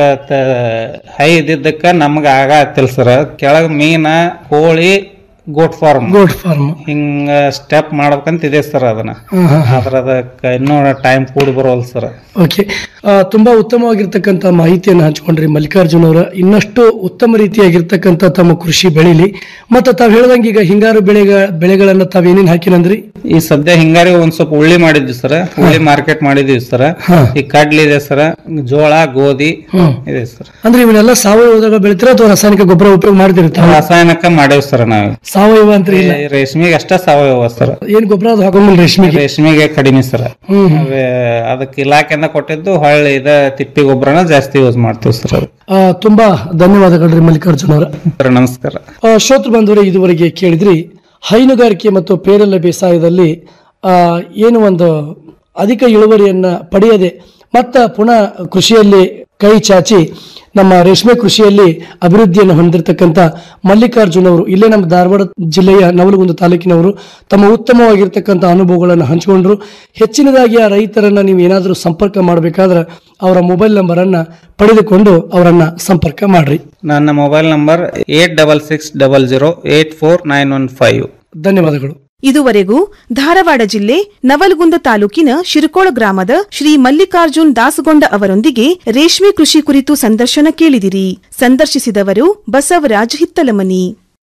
ಹೈ ಇದ್ದಿದ್ದಕ್ಕ ನಮ್ಗ ಆಗ ಆಗ್ತಿಲ್ಲ ಸರ್ ಕೆಳಗ್ ಮೀನ ಕೋಳಿ ಗೋಟ್ ಫಾರ್ಮ್ ಗೋಟ್ ಫಾರ್ಮ್ ಹಿಂಗ ಸ್ಟೆಪ್ ಮಾಡ್ಬೇಕಂತ ಇದೆ ಸರ್ ಅದನ್ನ ಹಾ, ಹಾ, ಹಾ. ಆದ್ರ ಅದಕ್ಕ ಇನ್ನೂ ಟೈಮ್ ಕೂಡಿ ಬರೋಲ್ ಸರ್ ಓಕೆ ಆ, ತುಂಬಾ ಉತ್ತಮವಾಗಿರ್ತಕ್ಕಂಥ ಮಾಹಿತಿಯನ್ನು ಹಂಚ್ಕೊಂಡ್ರಿ ಮಲ್ಲಿಕಾರ್ಜುನ್ ಅವರ ಇನ್ನಷ್ಟು ಉತ್ತಮ ರೀತಿಯಾಗಿರ್ತಕ್ಕಂಥ ತಮ್ಮ ಕೃಷಿ ಬೆಳಿಲಿ ಮತ್ತೆ ತಾವು ಹೇಳ್ದಂಗೆ ಈಗ ಹಿಂಗಾರು ಬೆಳೆಗ ಬೆಳೆಗಳನ್ನ ತಾವು ಏನೇನು ಹಾಕಿನಂದ್ರಿ ಈ ಸದ್ಯ ಹಿಂಗಾರಿ ಒಂದ್ ಸ್ವಲ್ಪ ಉಳ್ಳಿ ಮಾಡಿದ್ವಿ ಸರ್ ಉಳ್ಳಿ ಮಾರ್ಕೆಟ್ ಮಾಡಿದೀವಿ ಸರ್ ಈ ಕಡ್ಲಿ ಇದೆ ಸರ್ ಜೋಳ ಗೋಧಿ ಹ್ಮ್. ಇದೆ ಸರ್ ಅಂದ್ರೆ ಇವನ್ನೆಲ್ಲ ಸಾವಯವದಾಗ ಬೆಳಿತೀರಾ ಅಥವಾ ರಾಸಾಯನಿಕ ಗೊಬ್ಬರ ಉಪಯೋಗ ಮಾಡ್ತಿರ್ತಾರ ರಾಸಾಯನಿಕ ಮಾಡೇವ್ ಸರ್ ನಾವು ಸಾವಯವ ಅಂತ ಇಲ್ಲ ಈ ರೇಷ್ಮೆಗೆ ಅಷ್ಟ ಸಾವಯವ ಸರ್ ಏನ್ ಗೊಬ್ಬರ ಅದು ಹಾಕೊಂಗಿಲ್ಲ ರೇಷ್ಮೆಗೆ ರೇಷ್ಮೆಗೆ ಕಡಿಮೆ ಸರ್ ಹ್ಮ್ ಹ್ಮ್. ಅವೇ ಅದಕ್ಕೆ ಇಲಾಖೆಯಿಂದ ಕೊಟ್ಟಿದ್ದು ಹೊಳ್ಳಿ ಇದ ತಿಪ್ಪಿ ಗೊಬ್ಬರನ ಜಾಸ್ತಿ ಯೂಸ್ ಮಾಡ್ತೀವಿ ಸರ್ ಅದು ಆ, ತುಂಬಾ ಧನ್ಯವಾದಗಳ್ರಿ ಮಲ್ಲಿಕಾರ್ಜುನ ಅವರ ಸರ್ ನಮಸ್ಕಾರ ಶ್ರೋತೃ ಬಂಧುವರೇ ಇದುವರೆಗೆ ಕೇಳಿದ್ರಿ ಹೈನುಗಾರಿಕೆ ಮತ್ತು ಪೇರಲ ಬೇಸಾಯದಲ್ಲಿ ಆ, ಏನು ಒಂದು ಅಧಿಕ ಇಳುವರಿಯನ್ನ ಪಡೆಯದೆ ಮತ್ತ ಪುನಃ ಕೃಷಿಯಲ್ಲಿ ಕೈ ಚಾಚಿ ನಮ್ಮ ರೇಷ್ಮೆ ಕೃಷಿಯಲ್ಲಿ ಅಭಿವೃದ್ಧಿಯನ್ನು ಹೊಂದಿರತಕ್ಕಂಥ ಮಲ್ಲಿಕಾರ್ಜುನ್ ಅವರು ಇಲ್ಲೇ ನಮ್ಮ ಧಾರವಾಡ ಜಿಲ್ಲೆಯ ನವಲಗುಂದ ತಾಲೂಕಿನವರು ತಮ್ಮ ಉತ್ತಮವಾಗಿರ್ತಕ್ಕಂಥ ಅನುಭವಗಳನ್ನು ಹಂಚಿಕೊಂಡ್ರು ಹೆಚ್ಚಿನದಾಗಿ ಆ ರೈತರನ್ನ ನೀವು ಏನಾದರೂ ಸಂಪರ್ಕ ಮಾಡಬೇಕಾದ್ರೆ ಅವರ ಮೊಬೈಲ್ ನಂಬರನ್ನ ಪಡೆದುಕೊಂಡು ಅವರನ್ನ ಸಂಪರ್ಕ ಮಾಡ್ರಿ ನನ್ನ mobile number eight double six double zero eight four nine one five ಧನ್ಯವಾದಗಳು ಇದುವರೆಗೂ ಧಾರವಾಡ ಜಿಲ್ಲೆ ನವಲಗುಂದ ತಾಲೂಕಿನ ಶಿರಕೋಳ ಗ್ರಾಮದ ಶ್ರೀ ಮಲ್ಲಿಕಾರ್ಜುನ್ ದಾಸಗೊಂಡ ಅವರೊಂದಿಗೆ ರೇಷ್ಮೆ ಕೃಷಿ ಕುರಿತು ಸಂದರ್ಶನ ಕೇಳಿದಿರಿ ಸಂದರ್ಶಿಸಿದವರು ಬಸವರಾಜ್ ಹಿತ್ತಲಮನಿ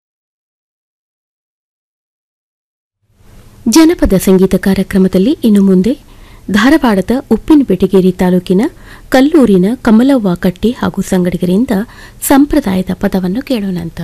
ಜನಪದ ಸಂಗೀತ ಕಾರ್ಯಕ್ರಮದಲ್ಲಿ ಇನ್ನು ಮುಂದೆ ಧಾರವಾಡದ ಉಪ್ಪಿನಬೆಟಗೇರಿ ತಾಲೂಕಿನ ಕಲ್ಲೂರಿನ ಕಮಲವ್ವ ಕಟ್ಟಿ ಹಾಗೂ ಸಂಗಡಿಗರಿಂದ ಸಂಪ್ರದಾಯದ ಪದವನ್ನು ಕೇಳೋಣಂತ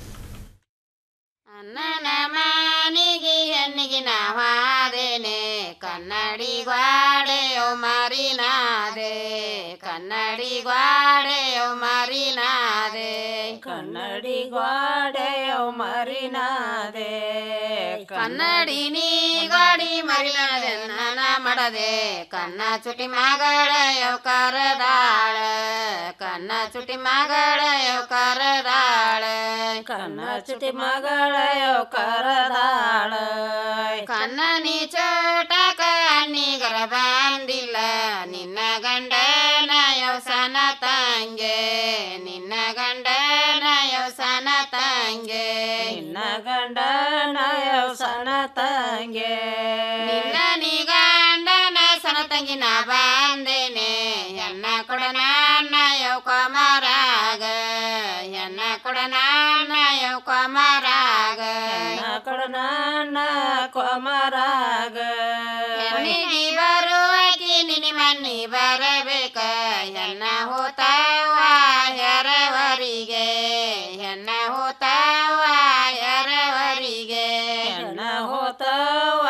ಮನಿಗೆ ಹೆಣ್ಣಿಗೆ ನಾವಾದೇನೆ ಕನ್ನಡಿ ಗ್ವಾಡೆಯೋ ಮರಿನಾದೆ ಕನ್ನಡಿ ಗ್ವಾಡೆಯೋ ಮರಿನಾದೆ ಕನ್ನಡಿ ಗ್ವಾಡೆಯೋ ಮರಿನಾದೆ ಕನ್ನಡಿ ನೀ ಗಾಡಿ ಮರಿನಾದೆ ನನ್ನ ಮಾಡದೆ ಕನ್ನ ಚುಟಿ ಮಗಳಯೋ ಕರದಾಳ ಕನ್ನ ಚುಟಿ ಮಗಳಯೋ ಕರದಾಳ ಕನ್ನ ಚುಟಿ ಮಗಳಯೋ ಕರದಾಳ ಕನ್ನ ನೀ ಚೋಟಕ ಅನ್ನಿಗರ ಬಂದಿಲ್ಲ ನಿನ್ನ ಗಂಡನ ಯೌಸನ ತಂಗೆ ನಿನ್ನ ಗಂಡನ ಯೌಸನ ತಂಗೆ ನಿನ್ನ ಗಂಡನ ಯೌಸನ ತಂಗೆ ನಿನ್ನ ನೀ ಗಂಡನ ಸನ ತಂಗಿ ನಾ ಬಂದೇನೆ ಎನ್ನ ಕೊಡ ನನ್ನ ಯೌ ಕೊಮರಾಗ ಎನ್ನ ಕೊಡ ನನ್ನ ಯೌ ಕೊಮರಾಗ ಕೊಡ ನನ್ನ ಕೊಮರಾಗ ಎನ್ನಿಗೆ ಬರುವಾಕಿ ನಿನಿ ಮನ್ನಿ ಬರಬೇಕ ಎನ್ನ ಹೋತಾವ ಎರವರಿಗೆ ಎನ್ನ ಹೋತಾವ ಎರವರಿಗೆ ಎನ್ನ ಹೋತಾವ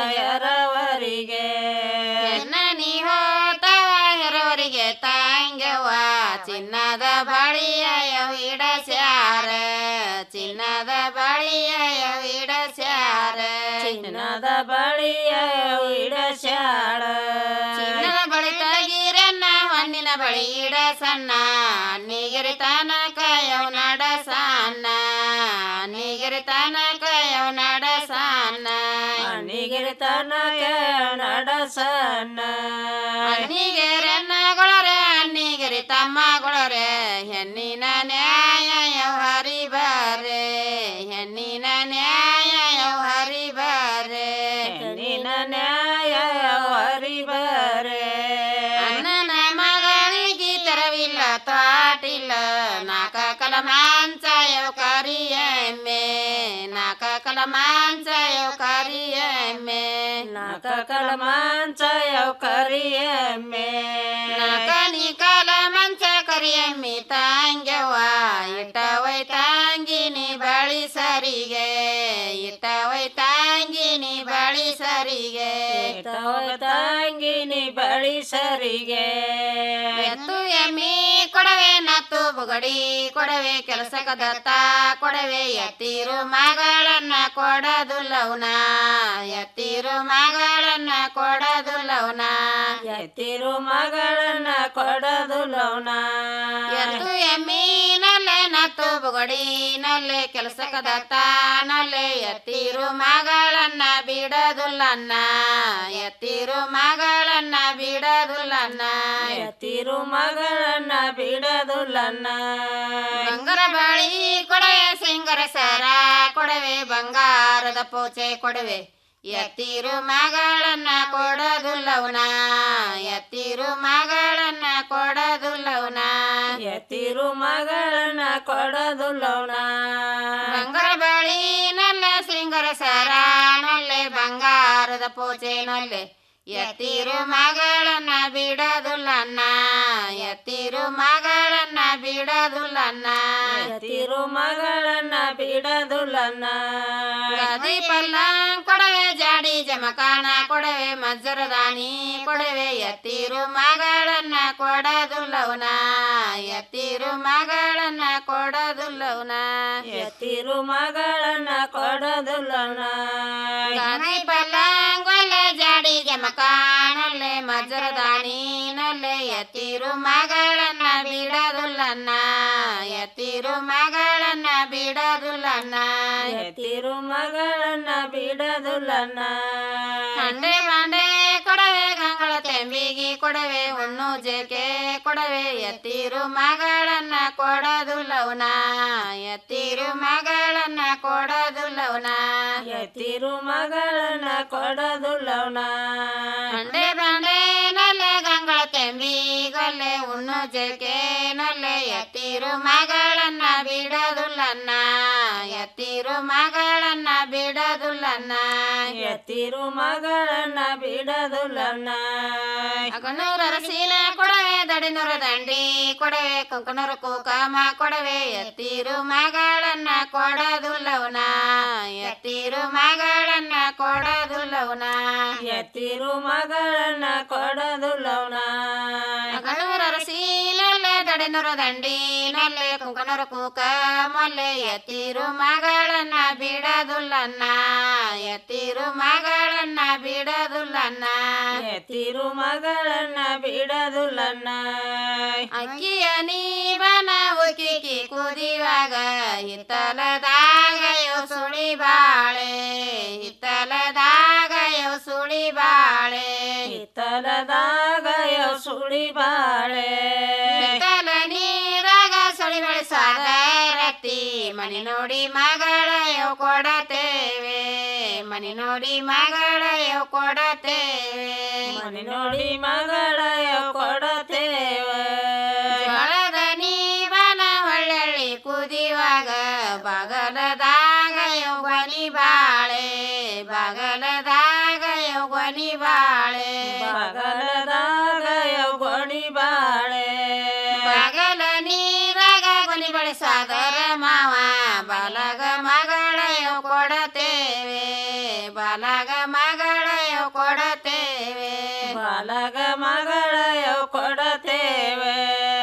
ಎರವರಿಗೆ ಎನ್ನ ನೀ ಹೋತಾವ ಎರವರಿಗೆ ತಂಗವ ಚಿನ್ನದ ಬಳಿಯ ಇಡಸ್ಯಾರ ಚಿನ್ನದ ಬಳಿಯ ಇಡಸ್ಯಾರ ಚಿನ್ನದ ಬಳಿಯ ಇಡಸ್ಯಾಳ ಚಿನ್ನದ ಬಳಿ ತಗಿರನ್ನ ಹೊನ್ನಿನ ಬಳಿ ಇಡ ಸಣ್ಣ ನೀಗಿರಿ ತನಕ ಯವ್ ನಡ ಸಣ್ಣ ನೀಗಿರಿ ತನಕ ಯವ್ ನಡ ಸಣ್ಣ ನೀಗಿರಿ ತನಕ ನಡ ಸಣ್ಣ ಅನ್ನಿಗೆರೆನ್ನಗೊಳರೆ ಅನ್ನಿಗೆರಿ ತಮ್ಮಗೊಳರೆ ಹೆಣ್ಣಿನ ನ್ಯಾಯ ಯವ್ ಹರಿ ಬಾರೆ ಹೆಣ್ಣಿನ ನ್ಯಾಯ ಯವ್ ಹರಿ ಬಾರೆ ಹೆಣ್ಣಿನ ನ್ಯಾಯ ಯವ್ ಹರಿ ಬಾರೆ ಅಣ್ಣನ ಮಗಳಿಗೆ ತೆರವಿಲ್ಲ ತಾಟಿಲ್ಲ ನಾಕ ಕಲ ಮಾಂಸ ಯವ್ ಕರಿಯಮ್ಮೆ ನಾಕ ಕಲ ಮಾಂಸ ಯವ್ ಕರಿಯಮ್ಮೆ ನಾಕ ಕಲ ಮಾಂಸ ಯವ್ ಕರಿಯಮ್ಮೆ ನಾಕ ನೀ ಕಲ ಮಾಂಸ ಕರಿಯಮ್ಮಿ ತಾಂಗ್ಯವ ಇಟ್ಟವೈ ತಾಂಗಿನಿ ಬಳಿ ಸರಿಗೆ ಇಟ್ಟವೈ ತಾಂಗಿನಿ ಬಳಿ ಸರಿಗೆ ಇಟ್ಟವೈ ತಾಂಗಿನಿ ಬಳಿ ಸರಿಗೆ ಎತ್ತು ಎಮ್ಮಿ ಕೊಡವೆ ನತ್ತು ಬುಗಡಿ ಕೊಡವೆ ಕೆಲಸಕ ದತ್ತ ಕೊಡವೆ ಎತ್ತಿರು ಮಗಳನ್ನ ಕೊಡದುಲ್ಲವನ ಎತ್ತಿರು ಮಗಳನ್ನ ಕೊಡದುಲ್ಲವನ ಎತ್ತಿರು ಮಗಳನ್ನ ಕೊಡದುಲ್ಲವನ ಎತ್ತು ಎಮ್ಮಿ ನಲ್ಲೆ ನತ್ತು ಬುಗಡಿ ನಲ್ಲೆ ಕೆಲಸಕ ದತ್ತ ನಲ್ಲೆ ಎತ್ತಿರು ಮಗಳನ್ನ ಬಿಡದುಲ್ಲನ್ನ ಎತ್ತಿರು ಮಗಳನ್ನ ಬಿಡದುಲ್ಲನ್ನ ಎತ್ತಿರು ಮಗಳನ್ನ ಬಿಡದುಲ್ಲನ್ನ ಬಂಗಾರ ಬಳಿ ಕೊಡವೆ ಸಿಂಗರ ಸರ ಕೊಡವೆ ಬಂಗಾರದ ಪೋಚೆ ಕೊಡವೆ ಎತ್ತಿರು ಮಗಳನ್ನ ಕೊಡದುಲ್ಲವನ ಎತ್ತಿರು ಮಗಳನ್ನ ಕೊಡದುಲ್ಲವನ ಎತ್ತಿರು ಮಗಳನ್ನ ಕೊಡದುಲ್ಲವನ ಬಂಗಾರ ಬಳಿ ನಲ್ಲ ಸಿಂಗರ ಸರ ನಲ್ಲೆ ಬಂಗಾರ ಚಿನ್ನದ ಪೋಚೆನೊಲ್ಲೆ ಎತ್ತಿರು ಮಗಳನ್ನ ಬಿಡದುಲ್ಲನ್ನ ಎತ್ತಿರು ಮಗಳನ್ನ ಬಿಡದುಲ್ಲನ್ನ ಎತ್ತಿರು ಮಗಳನ್ನ ಬಿಡದುಲ್ಲನ್ನ ಗದಿ ಪಲ್ಲ ಕೊಡವೆ ಜಾಡಿ ಜಮಕಾನ ಕೊಡವೆ ಮಜ್ಜರದಾನಿ ಕೊಡವೆ ಎತ್ತಿರು ಮಗಳನ್ನ ಕೊಡದುಲ್ಲವನ ಎತ್ತಿರು ಮಗಳನ್ನ ಕೊಡದುಲ್ಲವನ ಎತ್ತಿರು ಮಗಳನ್ನ ಕೊಡದುಲ್ಲನ ಗದಿ ಪಲ್ಲ ಗೊಲ್ಲೆ ಜಾಡಿ ಜಮಕಾನೊಲ್ಲೆ ಮಜ್ಜರದಾನಿ ನೊಲ್ಲೆ ಎತ್ತಿರು ಮಗಳನ್ನ ಬಿಡದುಲ್ಲನ್ನ ಎತ್ತಿರು ಮಗಳನ್ನ ಬಿಡದುಲ್ಲನ್ನ ಎತ್ತಿರು ಮಗಳನ್ನ ಬಿಡದುಲ್ಲನ ಹಂಡೆ ಬಂಡೆ ಕೊಡವೆ ಗಂಗಳ ತೆಂಬಿಗಿ ಕೊಡವೆ ಹುಣ್ಣು ಜೇಕೆ ಕೊಡವೆ ಎತ್ತಿರು ಮಗಳನ್ನ ಕೊಡದುಲ್ಲವನ ಎತ್ತಿರು ಮಗಳನ್ನ ಕೊಡದುಲ್ಲವನ ಎತ್ತಿರು ಮಗಳನ್ನ ಕೊಡದುಲ್ಲವನ ಹಂಡೆ ಬಂಡೆ ನಲ್ಲೆ ಗಂಗಳ ತೆಂಬಿ ಗೊಲ್ಲೆ ಹುಣ್ಣು ಜೇಕೆ ನಲ್ಲೆ ಎತ್ತಿರು ಮಗಳನ್ನ ಬಿಡದುಲ್ಲನ್ನ ಎತ್ತಿರು ಮಗಳನ್ನ ಬಿಡದುಲ್ಲನ್ನ ಎತ್ತಿರು ಮಗಳನ್ನ ಬಿಡದುಲ್ಲನ ಅಗನೂರ ರಸೀಲ ಕೊಡವೆ ದಡಿನೂರ ದಂಡಿ ಕೊಡವೆ ಕುಂಕನೂರ ಕುಕಮ ಕೊಡವೆ ಎತ್ತಿರು ಮಗಳನ್ನ ಕೊಡದುಲ್ಲವನ ಎತ್ತಿರು ಮಗಳನ್ನ ಕೊಡದುಲ್ಲವನ ಎತ್ತಿರು ಮಗಳನ್ನ ಕೊಡದುಲ್ಲವನ ಅಗನೂರ ರಸೀಲಲ್ಲೆ ದಡಿನೂರ ದಂಡಿ ನಲ್ಲೆ ಕುಂಕನೂರ ಕುಕಮಲ್ಲೆ ಎತ್ತಿರು ಮಗಳನ್ನ ಬಿಡದುಲ್ಲನ್ನ ಎತ್ತಿರು ಮಗಳನ್ನ ಬಿಡದುಲ್ಲನ್ನ ಎತ್ತಿರು ಮಗಳನ್ನ ಬಿಡದುಲ್ಲನ್ನ ಅಕ್ಕಿಯ ನೀವನ ಉಕ್ಕಿಕ್ಕಿ ಕುದಿವಾಗ ಹಿತ್ತಲದಾಗ ಯೋ ಸುಳಿ ಬಾಳೆ ಹಿತ್ತಲದಾಗ ಯೋ ಸುಳಿ ಬಾಳೆ ಹಿತ್ತಲದಾಗ ಯೋ ಸುಳಿ ಬಾಳೆ ಹಿತ್ತಲ ನೀರಾಗ ಸುಳಿ ಬೆಳೆಸಾದ ರತ್ತಿ ಮನಿ ನೋಡಿ ಮಗಳ ಯೋ ಕೊಡತೇವೆ ಮನಿ ನೋಡಿ ಮಗಳ ಯೋ ಕೊಡತೇವೆ ಮನೆ ನೋಡಿ ಮಗಳ ಕೊಡತೇವೆ ಜೋಳದ ನೀವನ ಹೊಳ್ಳಳ್ಳಿ ಕುದಿವಾಗ ಬಗಲದಾಗ ಯೌವನಿ ಬಾಳೆ ಬಗಲದಾಗ ಯೌವನಿ ಬಾಳೆ ಬಗಲದಾಗ ಗೊಣಿ ಬಾಳೆ ಬಗಲ ನೀರಾಗ ಗೊನಿ ಬಳಿ ಸಾಗರ ಮಾವ ಬಲಗ ಮಗಳ ಯೋ ಕೊಡತೇವೆ ಬಲಗ ಮಗಳ ಯೋ ಕೊಡತೇವೆ ಬಾಲಗ ಮಗಳ ಕೊಡತೇವೆ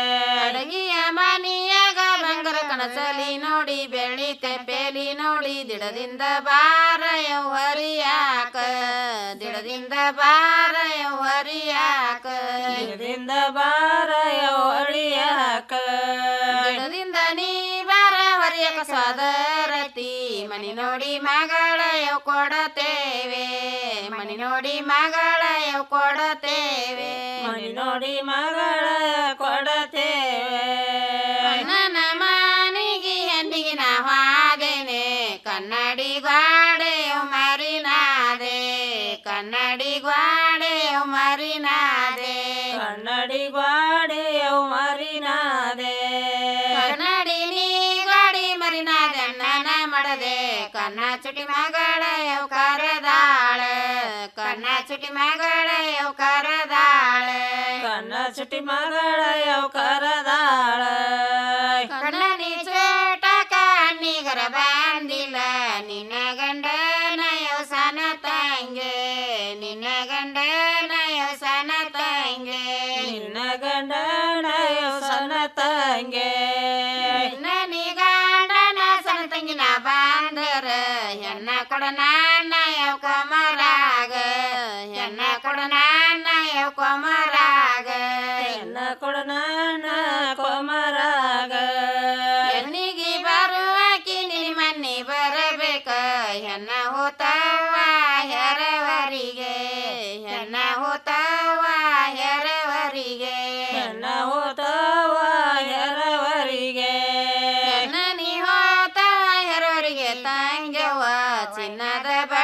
ಅಡಗಿಯ ಮನಿಯಾಗ ಬಂಗಾರ ಕನಸಲಿ ನೋಡಿ ಬೆಳ್ಳಿ ತೆಪ್ಪೇಲಿ ನೋಡಿ ದಿಡದಿಂದ ಬಾರ ಯೌವರಿಯಾಕ ದಿಡದಿಂದ ಬಾರ ಯೌವರಿಯಾಕ ಇದರಿಂದ ಬಾರ ಒಳಿಯಾಕ ದಿಡದಿಂದ ನೀ ಬಾರ ವರಿಯಕ ಸೋದರತಿ ಮನಿ ನೋಡಿ ಮಗಳ ಯವ್ ಕೊಡತೇವೆ ಮನಿ ನೋಡಿ ಮಗಳ ಯವ್ ಕೊಡತೇವೆ ಮನಿ ನೋಡಿ ಮಗಳ ಕೊಡತೇವೆ ನನ್ನ ಮಾನಿಗೆ ಹೆಣ್ಣಿಗೆ ನಾ ಹಾದೇನೆ ಕನ್ನಡಿ ಗ್ವಾಡೆಯು ಮರಿನಾದೆ ಕನ್ನಡಿ ಗ್ವಾಡೆಯು ಮರಿನಾದೆ ಕನ್ನಡಿ ಗ್ವಾಡೆಯವು ಮರಿನಾದೆ ಕನ್ನಡಿ ನೀ ಗಾಡಿ ಮರಿನಾದೆ ಅಣ್ಣನ ಮಾಡದೆ ಕನ್ನ ಚುಟಿ ಮಗಳ ಯವ್ ಕರದಾಳ ಕನ್ನ ಚುಟಿ ಮಗಳ ಯವ್ ಕರದಾಳ ಕನ್ನ ಚುಟಿ ಮಗಳ ಯವ್ ಕರದಾಳ ಕಣ್ಣನಿ ಚೋಟಕ ಅನ್ನಿಗರ ಬಂದಿಲ್ಲ ನಿನ್ನ ಗಂಡನ ಯೋಸನ ತಂಗೆ ನಿನ್ನ ಗಂಡನ ಯೋಸನ ತಂಗೆ ನಿನ್ನ ಗಂಡನ ಯೋಸನ ತಂಗೆ ನಿನ್ನ ನೀ ಗಂಡನ ಸನ ತಂಗಿನ ಬಾಂದರ ಹೆಣ್ಣ ಕೊಡ ನನ್ನ ಯವ್ ಕೊಮರಾಗ ಹೆಣ್ಣ ಕೊಡ ನನ್ನ ಯವ್ ಕೊಮರಾಗ ಹೆಣ್ಣ ಕೊಡ ನನ್ನ ಕೊಮರಾಗ ಹೆಣ್ಣಿಗೆ ಬರುವಾಕಿ ನಿನ್ನ ಮನ್ನಿ ಬರಬೇಕ ಹೆಣ್ಣ ಹೋತವ ಹೆರವರಿಗೆ ಹೆಣ್ಣ ಹೋತವ ಹೆರವರಿಗೆ ಹೆಣ್ಣ ಹೋತವ ಎರವರಿಗೆ ಹೆಣ್ಣ ನೀ ಹೋತವ ಹೆರವರಿಗೆ ತಂಗ್ಯವ ಚಿನ್ನದ ಬ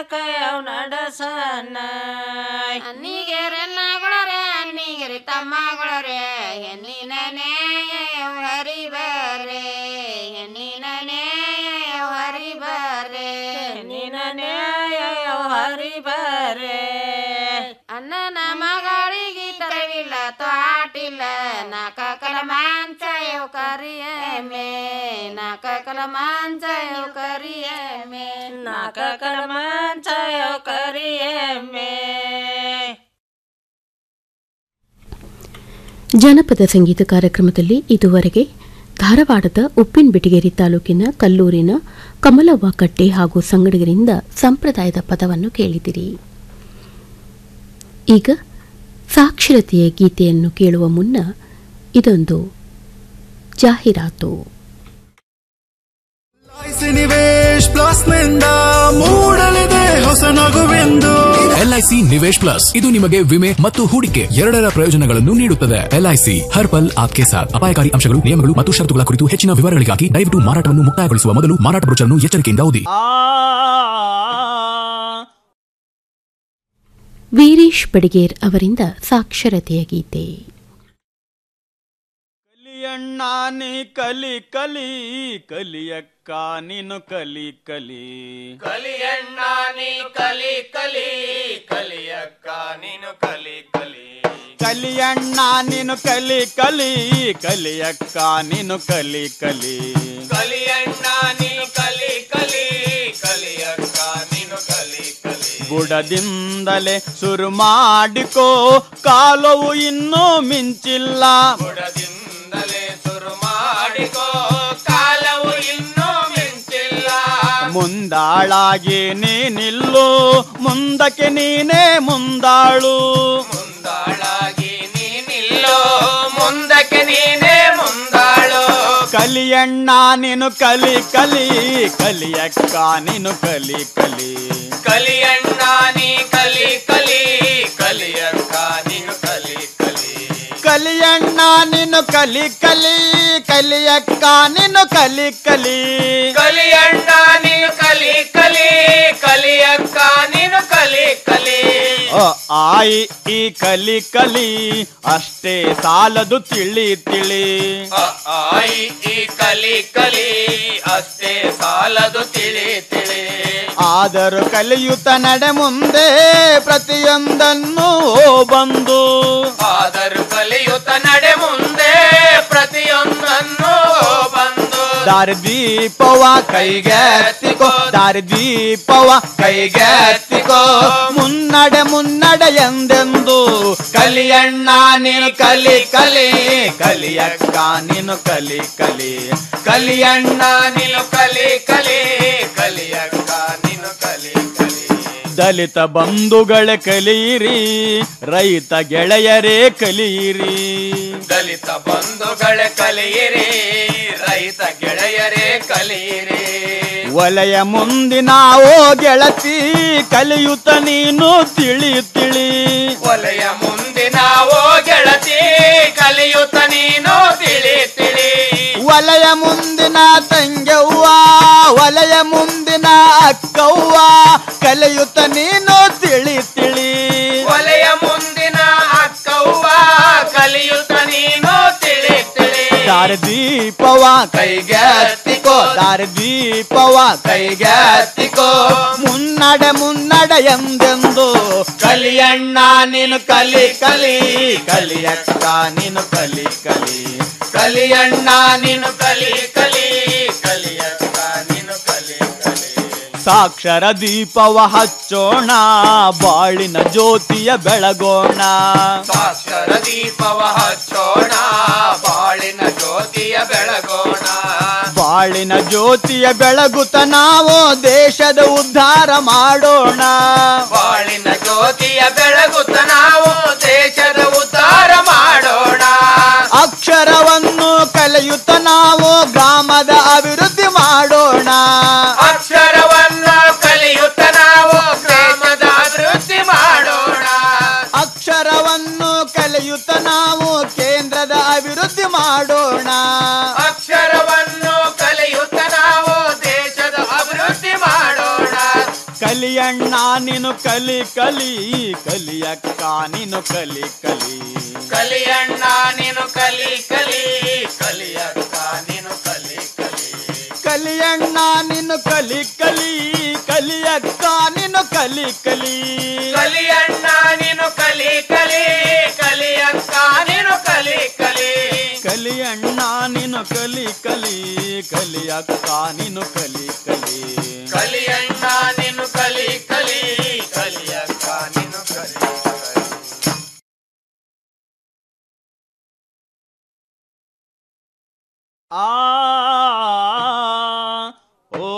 ಕಯವ್ ನಡಸನ ಅನ್ನಿಗೆರೆಲ್ಲಗಳರೆ ಅನ್ನಿಗೆರಿ ತಮ್ಮಗಳರೆ ಹೆಣ್ಣಿನ ನೇಯವ ಹರಿ ಬರ್ರೆ ಹೆಣ್ಣಿನ ನೇಯವ ಹರಿ ಬರ್ರೆ ನಿನ ನ್ಯಾಯ ಹರಿ ಬರೆ ಅಣ್ಣನ ಮಗಳಿಗೆ ತರವಿಲ್ಲ ತೋಟಿಲ್ಲ ನಾಕ ಕಲ ಮಾಂಚ ಯವ್ ಕರಿಯಮೆ ನಾಕ ಕಲ ಮಾಂಚ ಯವ್ ಕರಿಯಮೆ ನಾಕ ಕಲಮಾಂಚಯ ಕರಿಯಮ್ಮೆ ಜನಪದ ಸಂಗೀತ ಕಾರ್ಯಕ್ರಮದಲ್ಲಿ ಇದುವರೆಗೆ ಧಾರವಾಡದ ಉಪ್ಪಿನಬಿಟಗೇರಿ ತಾಲೂಕಿನ ಕಲ್ಲೂರಿನ ಕಮಲವ್ವ ಕಟ್ಟೆ ಹಾಗೂ ಸಂಗಡಿಗರಿಂದ ಸಂಪ್ರದಾಯದ ಪದವನ್ನು ಕೇಳಿದಿರಿ ಈಗ ಸಾಕ್ಷರತೆಯ ಗೀತೆಯನ್ನು ಕೇಳುವ ಮುನ್ನ ಇದೊಂದು ಜಾಹೀರಾತು ನಿವೇಶ್ ಪ್ಲಸ್ ನಿಂದ ಮೂಡಲಿದೆ ಹೊಸ ನಗುವೆಂದು ಎಲ್ಐಸಿ ನಿವೇಶ್ ಪ್ಲಸ್ ಇದು ನಿಮಗೆ ವಿಮೆ ಮತ್ತು ಹೂಡಿಕೆ ಎರಡರ ಪ್ರಯೋಜನಗಳನ್ನು ನೀಡುತ್ತದೆ ಎಲ್ಐಸಿ ಹರ್ ಪಲ್ ಆಪ್ಕೆ ಸಾಥ್ ಅಪಾಯಕಾರಿ ಅಂಶಗಳು ನಿಯಮಗಳು ಮತ್ತು ಷರತ್ತುಗಳ ಕುರಿತು ಹೆಚ್ಚಿನ ವಿವರಗಳಿಗಾಗಿ ದಯವಿಟ್ಟು ಮಾರಾಟವನ್ನು ಮುಕ್ತಾಯಗೊಳಿಸುವ ಮೊದಲು ಮಾರಾಟ ಬ್ರೋಚರ್ನ್ನು ಎಚ್ಚರಿಕೆಯಿಂದ ಓದಿ ವೀರೇಶ್ ಬಡಿಗೇರ್ ಅವರಿಂದ ಸಾಕ್ಷರತೆಯ ಗೀತೆ ಕಲಿಯಣ್ಣ ನೀ ಕಲಿ ಕಲಿ ಕಲಿಯಕ್ಕ ನೀನು ಕಲಿ ಕಲಿ ಕಲಿಯಣ್ಣ ನೀ ಕಲಿ ಕಲಿ ಕಲಿಯಕ್ಕ ನೀನು ಕಲಿ ಕಲಿ ಕಲಿಯಣ್ಣ ನೀನು ಕಲಿ ಕಲಿ ಕಲಿಯಕ್ಕ ನೀನು ಕಲಿ ಕಲಿ ಕಲಿಯಣ್ಣ ನೀ ಕಲಿ ಕಲಿ ಕಲಿಯಕ್ಕ ನೀನು ಕಲಿ ಕಲಿ ಬುಡದಿಂದಲೇ ಶುರು ಮಾಡಿಕೋ ಕಾಲವು ಇನ್ನೂ ಮಿಂಚಿಲ್ಲ ಬುಡದಿಂದಲೇ ಶುರು ಮಾಡಿಕೋ ಕಾಲವು ಇನ್ನೂ ಮಿಂಚಿಲ್ಲ ಮುಂದಾಳಾಗಿ ನೀನಿಲ್ಲು ಮುಂದಕ್ಕೆ ನೀನೇ ಮುಂದಾಳು ಮುಂದಾಳಾಗಿ ನೀನಿಲ್ಲೋ ಮುಂದಕ್ಕೆ ನೀನೇ ಮುಂದಾಳು ಕಲಿಯಣ್ಣ ನೀನು ಕಲಿ ಕಲಿ ಕಲಿಯಕ್ಕ ನೀನು ಕಲಿ ಕಲಿ ಕಲಿಯಣ್ಣ ನೀ ಕಲಿ ಕಲಿ ಕಲಿಯಕ್ಕ ನೀನು ಕಲಿ ಕಲಿ ಕಲಿಯಣ್ಣ ನೀನು ಕಲಿ ಕಲಿ ಕಲಿಯಕ್ಕ ನೀನು ಕಲಿ ಕಲಿ ಕಲಿಯಣ್ಣ ನೀನು ಕಲಿ ಕಲಿ ಕಲಿಯಕ್ಕ ನೀನು ಕಲಿ ಕಲಿ ಅ, ಆಯಿ ಈ ಕಲಿ ಕಲಿ ಅಷ್ಟೇ ಸಾಲದು ತಿಳಿ ತಿಳಿ ಅ, ಆಯಿ ಈ ಕಲಿ ಕಲಿ ಅಷ್ಟೇ ಸಾಲದು ತಿಳಿ ತಿಳಿ ಆದರೂ ಕಲಿಯುತ್ತ ನಡೆ ಮುಂದೆ ಪ್ರತಿಯೊಂದನ್ನು ಓ ಬಂದು ಆದರೂ ಕಲಿಯುತ್ತ ನಡೆ ಮುಂದೆ ಪ್ರತಿಯೊಂದನ್ನು ಬಂದು ದಾರಿದೀಪವ ಕೈಗೆತ್ತಿಕೋ ದಾರಿದೀಪವ ಕೈಗೆತ್ತಿಕೋ ಮುನ್ನಡೆ ಮುನ್ನಡೆ ಎಂದೆಂದು ಕಲಿಯಣ್ಣ ನೀನು ಕಲಿ ಕಲಿ ಕಲಿಯಕ್ಕ ನೀನು ಕಲಿ ಕಲಿ ಕಲಿಯಣ್ಣ ನೀನು ಕಲಿ ಕಲಿ ಕಲಿಯಕ್ಕ ನೀನು ಕಲಿ ಕಲಿ ದಲಿತ ಬಂಧುಗಳ ಕಲಿಯಿರಿ ರೈತ ಗೆಳೆಯರೇ ಕಲಿಯಿರಿ ದಲಿತ ಬಂಧುಗಳ ಕಲಿಯಿರಿ ರೈತ ಗೆಳೆಯರೇ ಕಲಿಯಿರಿ ವಲಯ ಮುಂದಿನ ಓ ಗೆಳತಿ ಕಲಿಯುತ್ತ ನೀನು ತಿಳಿ ತಿಳಿ ಒಲೆಯ ಮುಂದಿನ ಓ ಗೆಳತಿ ಕಲಿಯುತ್ತ ನೀನು ತಿಳಿ ತಿಳಿ ವಲಯ ಮುಂದಿನ ತಂಗವ್ವ ವಲಯ ಮುಂದಿನ ಅಕ್ಕವ್ವ ಕಲಿಯುತ್ತ ನೀನು ತಿಳಿ ತಿಳಿ ಒಲೆಯ ಮುಂದಿನ ಅಕ್ಕವ್ವ ಕಲಿಯುತ್ತ ನೀನು ತಿಳಿ ತಿಳಿ ದಾರದೀಪವ ಕೈಗೆತ್ತಿಕೋ ದಾರದೀಪವ ಕೈಗೆತ್ತಿಕೋ ಮುನ್ನಡೆ ಮುನ್ನಡೆ ಎಂದೆಂದು ಕಲಿಯಣ್ಣ ನೀನು ಕಲಿ ಕಲಿ ಕಲಿಯಕ್ಕ ನೀನು ಕಲಿ ಕಲಿ ಕಲಿಯಣ್ಣ ನೀನು ಕಲಿ ಕಲಿ ಕಲಿಯಕ್ಕ ನೀನು ಕಲಿ ಕಲಿ ಸಾಕ್ಷರ ದೀಪವ ಹಚ್ಚೋಣ ಬಾಳಿನ ಜ್ಯೋತಿಯ ಬೆಳಗೋಣ ಸಾಕ್ಷರ ದೀಪವ ಹಚ್ಚೋಣ ಬಾಳಿನ ಜ್ಯೋತಿಯ ಬೆಳಗೋಣ ಬಾಳಿನ ಜ್ಯೋತಿಯ ಬೆಳಗುತ್ತ ನಾವು ದೇಶದ ಉದ್ಧಾರ ಮಾಡೋಣ ಬಾಳಿನ ಜ್ಯೋತಿಯ ಬೆಳಗುತ್ತ ನಾವು ದೇಶದ ಉದ್ಧಾರ ಮಾಡೋಣ ಅಕ್ಷರವನ್ನು ಕಲಿಯುತ್ತ ನಾವು ಗ್ರಾಮದ ಅಭಿವೃದ್ಧಿ ಮಾಡೋಣ ಅಕ್ಷರವನ್ನು ಕಲಿಯುತ್ತ ನಾವು ಗ್ರಾಮದ ಅಭಿವೃದ್ಧಿ ಮಾಡೋಣ ಅಕ್ಷರವನ್ನು ಕಲಿಯುತ್ತ ನಾವು ಕೇಂದ್ರದ ಅಭಿವೃದ್ಧಿ ಮಾಡೋಣ ಅಕ್ಷರವನ್ನು ಕಲಿಯುತ್ತ ನಾವು ದೇಶದ ಅಭಿವೃದ್ಧಿ ಮಾಡೋಣ ಕಲಿಯಣ್ಣ ನೀನು ಕಲಿ ಕಲಿ ಕಲಿಯಕ್ಕ ನೀನು ಕಲಿ ಕಲಿ ಕಲಿಯಣ್ಣ ನೀನು ಕಲಿ ಕಲಿ ಕಲಿಯಕ್ಕ ನೀನು ಕಲಿ ಕಲಿ ಕಲಿಯಣ್ಣ ನೀನು ಕಲಿ ಕಲಿ ಕಲಿಯಕ್ಕ ನೀನು ಕಲಿ ಕಲಿ ಕಲಿಯಣ್ಣ ನೀನು ಕಲಿ ಕಲಿ ಕಲಿಯಕ್ಕ ನೀನು ಕಲಿ ಕಲಿ ಕಲಿಯಣ್ಣ ನೀನು ಕಲಿ ಕಲಿ ಕಲಿಯಕ್ಕ ನೀನು ಕಲಿ ಕಲಿ ಕಲಿಯಣ್ಣ ನೀನು ಕಲಿ ಕಲಿ ಕಲಿಯಕ್ಕ ನೀನು ಕಲಿ ಆ ಓ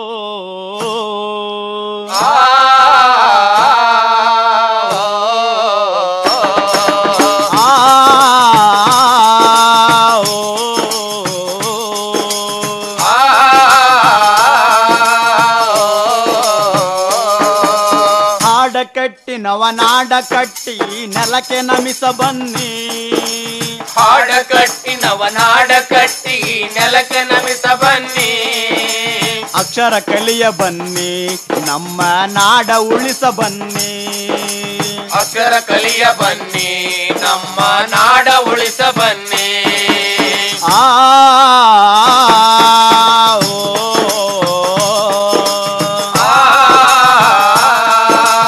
ಹಾಡ ಕಟ್ಟಿ ನವನಾಡ ಕಟ್ಟಿ ನೆಲಕ್ಕೆ ನಮಿಸ ಬನ್ನಿ ಹಾಡ ಕಟ್ಟಿ ನವನಾಡ ಕಟ್ಟಿ ನೆಲಕ್ಕೆ ನಮಿಸ ಬನ್ನಿ ಅಕ್ಷರ ಕಲಿಯ ಬನ್ನಿ ನಮ್ಮ ನಾಡ ಉಳಿಸ ಬನ್ನಿ ಅಕ್ಷರ ಕಲಿಯ ಬನ್ನಿ ನಮ್ಮ ನಾಡ ಉಳಿಸ ಬನ್ನಿ ಆ